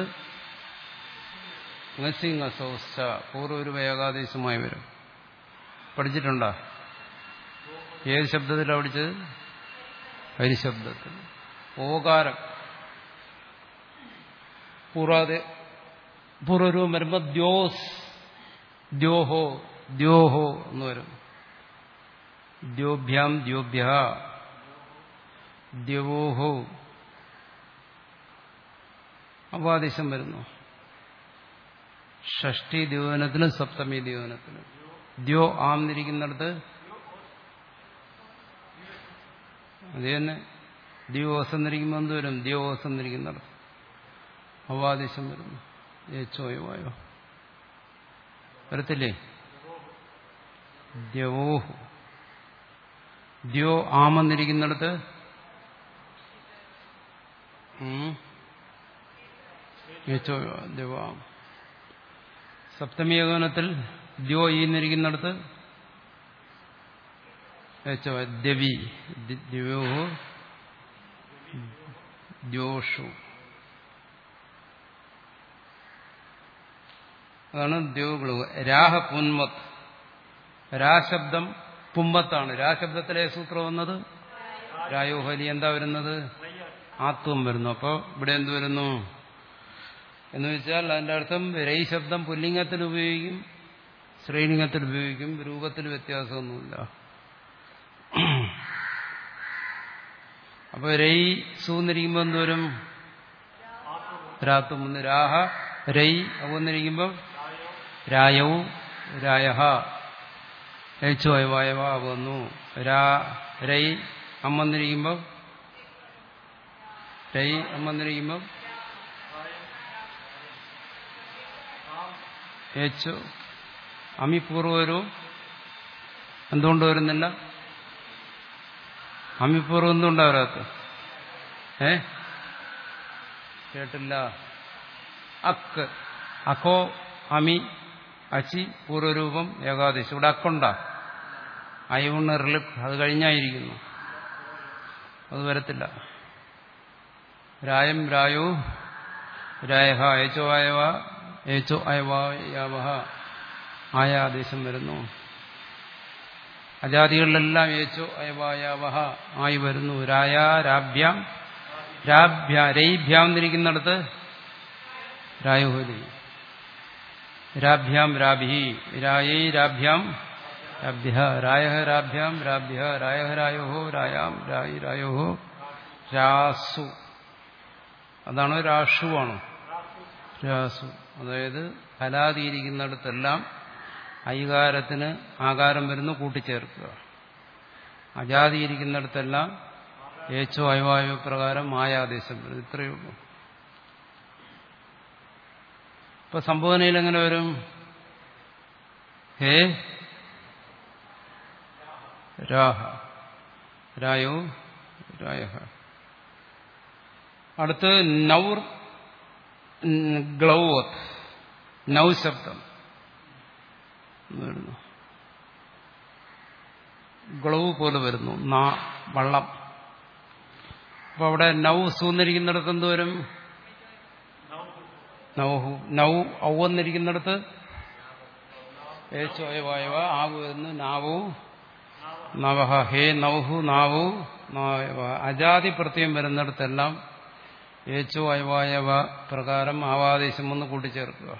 S1: ngസിങ് അസോസ്റ്റ പൂർവ്വ ഏകാദേശമായി വരും പഠിച്ചിട്ടുണ്ടോ ഏത് ശബ്ദത്തിലാണ് പഠിച്ചത് ഹരിശബ്ദത്തിൽ ഓകാരം പൂർവാതെ പൂർവരൂപം വരുമ്പോൾ ദ്യോസ് ദ്യോഹോ ദ്യോഹോ എന്ന് വരും ദ്യോഭ്യാം ദ്യോഭ്യ ദ്യവോഹോ അപാദേശം വരുന്നു ഷഷ്ടി ദ്യോവനത്തിനും സപ്തമി ദ്യോവനത്തിനും ദ്യോ ആം എന്നിരിക്കുന്നിടത്ത് അത് തന്നെ ദ്യോസ് എന്നിരിക്കുമ്പോൾ എന്ത് വരും ദ്യോസ് എന്നിരിക്കുന്നിടത്ത് അവാദേശം വരുന്നു ഏച്ചോയോ വായോ വരത്തില്ലേ ദ്യവോഹു ദ്യോ ആമെന്നിരിക്കുന്നിടത്ത് ഏച്ചോയോ ദ്യവാം സപ്തമി ഏകോനത്തിൽ ദ്യോ ഈന്നിരിക്കുന്നിടത്ത് ഏച്ചോ ദ്യവി ദ്യോഹു ദ്യോഷു അതാണ് ദ്യോഗളു രാഹ പുന്മത്ത് രാശബ്ദം പുമ്പത്താണ് രാശബ്ദത്തിലെ സൂത്രം വന്നത് രായോഹലി എന്താ വരുന്നത് ആത്വം വരുന്നു അപ്പോൾ ഇവിടെ എന്ത് വരുന്നു എന്ന് വെച്ചാൽ അതിന്റെ അർത്ഥം രൈ ശബ്ദം പുല്ലിംഗത്തിൽ ഉപയോഗിക്കും ശ്രീലിംഗത്തിൽ ഉപയോഗിക്കും രൂപത്തിൽ വ്യത്യാസമൊന്നുമില്ല അപ്പൊ രൈ സൂന്നിരിക്കുമ്പോൾ എന്തോരും രാത്വം ഒന്ന് രാഹ രൈ അവന്നിരിക്കുമ്പോൾ രായവും രായഹ ഏച്ചു അയവായവ വന്നു രാ രൈ അമ്മന്നിരിക്കുമ്പോൾ രൈ അമ്മന്നിരിക്കുമ്പോൾ ഏച്ചു അമിപൂർവരും എന്തുകൊണ്ട് വരുന്നില്ല അമിപൂർവം എന്തുകൊണ്ടാ വരാത്ത ഏ കേട്ടില്ല അക്ക് അക്കോ അമി അച്ചി പൂർവ്വരൂപം ഏകാദശി ഇവിടെ അക്കുണ്ട അയവുണ്ണ റിലിപ്പ് അത് കഴിഞ്ഞായിരിക്കുന്നു അത് വരത്തില്ല രായം രായോ രായഹ ഏച്ചോ ആയവ ഏച്ചോ അയവായവഹ ആയ ആദേശം വരുന്നു അജാതികളിലെല്ലാം ഏച്ചോ അയവായവഹ ആയി വരുന്നു രായ രാഭ്യാം രാഭ്യ രൈഭ്യാം എന്നിരിക്കുന്നിടത്ത് രായോഹരി രാഭ്യാം രാഭി രായൈ രാഭ്യാം രാഭ്യ രായ രാഭ്യാം രാഭ്യ രായ രായോഹോ രായാം രായി രായോഹോ രാസു അതാണോ രാഷുവാണോ രാസു അതായത് ഫലാതിയിരിക്കുന്നിടത്തെല്ലാം ഐകാരത്തിന് ആകാരം വരുന്നു കൂട്ടിച്ചേർക്കുക അജാതിയിരിക്കുന്നിടത്തെല്ലാം ഏച്ചോ അയവായു പ്രകാരം മായാദേശം വരുന്നു ഇത്രയേ ഉള്ളൂ ഇപ്പൊ സംബോധനയിൽ എങ്ങനെ വരും ഹേ രാഹ രായോ രായ അടുത്ത് നൗർ ഗ്ലൗവത്ത് നൗ ശബ്ദം വരുന്നു ഗ്ലൗ പോലെ വരുന്നു നാ വള്ളം അപ്പൊ അവിടെ നൗ സൂന്നിരിക്കുന്നിടത്ത് എന്ത് വരും നൗഹു നൗ ഔവന്നിരിക്കുന്നിടത്ത് ഏച്ചോയവായവ ആവു വരുന്നു നാവു നവഹ ഹേ നൗഹു നാവു നാവ അജാതി പ്രത്യം വരുന്നിടത്തെല്ലാം ഏച്ചോ അയവായവ പ്രകാരം ആവാദേശം ഒന്ന് കൂട്ടിച്ചേർക്കുക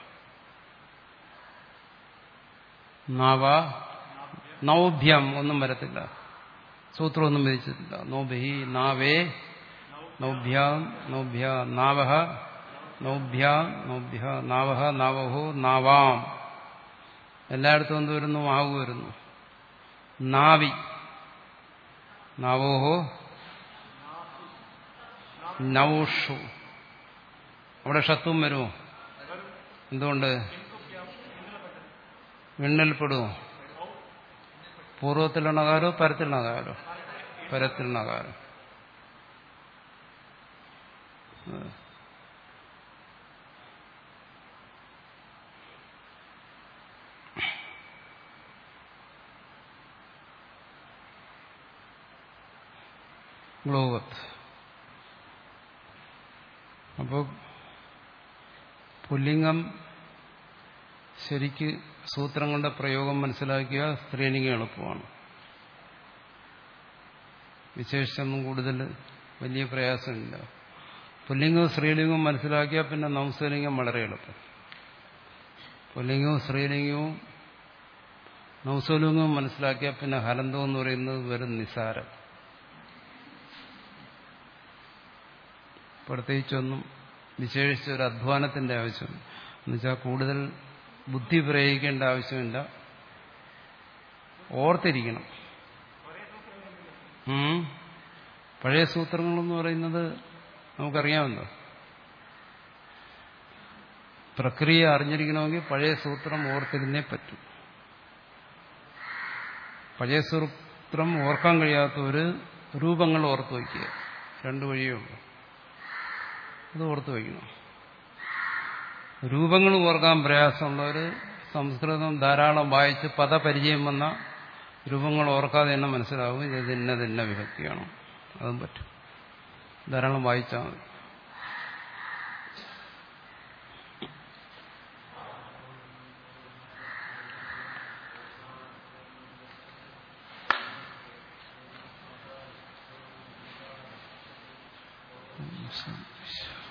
S1: നവ നൗഭ്യം ഒന്നും വരത്തില്ല സൂത്രമൊന്നും വിധിച്ചിട്ടില്ല നൗബഹി നാവേ നൗഭ്യാം നൗഭ്യ നാവഹ നൗഭ്യ നൗഭ്യ നാവഹ നാവഹോ നാവാം എല്ലായിടത്തും എന്ത് വരുന്നു ആവു വരുന്നു നാവി നാവോഹോ നൗഷു അവിടെ ഷത്തും വരുമോ എന്തുകൊണ്ട് വിണ്ണിൽപ്പെടുമോ പൂർവ്വത്തിലുണകാരോ പരത്തിലുണകാരോ പരത്തിലുണകാരോ ഗ്ലോവത്ത് അപ്പോൾ പുല്ലിംഗം ശരിക്ക് സൂത്രങ്ങളുടെ പ്രയോഗം മനസ്സിലാക്കിയ സ്ത്രീലിംഗം എളുപ്പമാണ് വിശേഷിച്ചൊന്നും കൂടുതൽ വലിയ പ്രയാസമില്ല പുല്ലിംഗവും സ്ത്രീലിംഗവും മനസ്സിലാക്കിയാൽ പിന്നെ നംസലിംഗം വളരെ എളുപ്പം പുല്ലിംഗവും സ്ത്രീലിംഗവും നൗസോലുങ്കം മനസ്സിലാക്കിയാൽ പിന്നെ ഹലന്തം എന്ന് പറയുന്നത് വെറും നിസാരം പ്രത്യേകിച്ചൊന്നും വിശേഷിച്ച ഒരു അധ്വാനത്തിന്റെ ആവശ്യം എന്നുവെച്ചാൽ കൂടുതൽ ബുദ്ധി പ്രയോഗിക്കേണ്ട ആവശ്യമില്ല ഓർത്തിരിക്കണം ഉം. പഴയ സൂത്രങ്ങളെന്ന് പറയുന്നത് നമുക്കറിയാമല്ലോ പ്രക്രിയ അറിഞ്ഞിരിക്കണമെങ്കിൽ പഴയ സൂത്രം ഓർത്തിരുന്നേ പറ്റും പഴയ സൂത്രം ഓർക്കാൻ കഴിയാത്തവര് രൂപങ്ങൾ ഓർത്തു വയ്ക്കുക രണ്ടു വഴിയേ ഉള്ളൂ അത് ഓർത്തു വയ്ക്കണം രൂപങ്ങൾ ഓർക്കാൻ പ്രയാസമുള്ളവർ സംസ്കൃതം ധാരാളം വായിച്ച് പദപരിചയം വന്ന രൂപങ്ങൾ ഓർക്കാതെ തന്നെ മനസ്സിലാവും ഇത് ഇന്നത് ഇന്ന വിഭക്തിയാണ് അതും പറ്റും ധാരാളം വായിച്ചാൽ മതി ശരി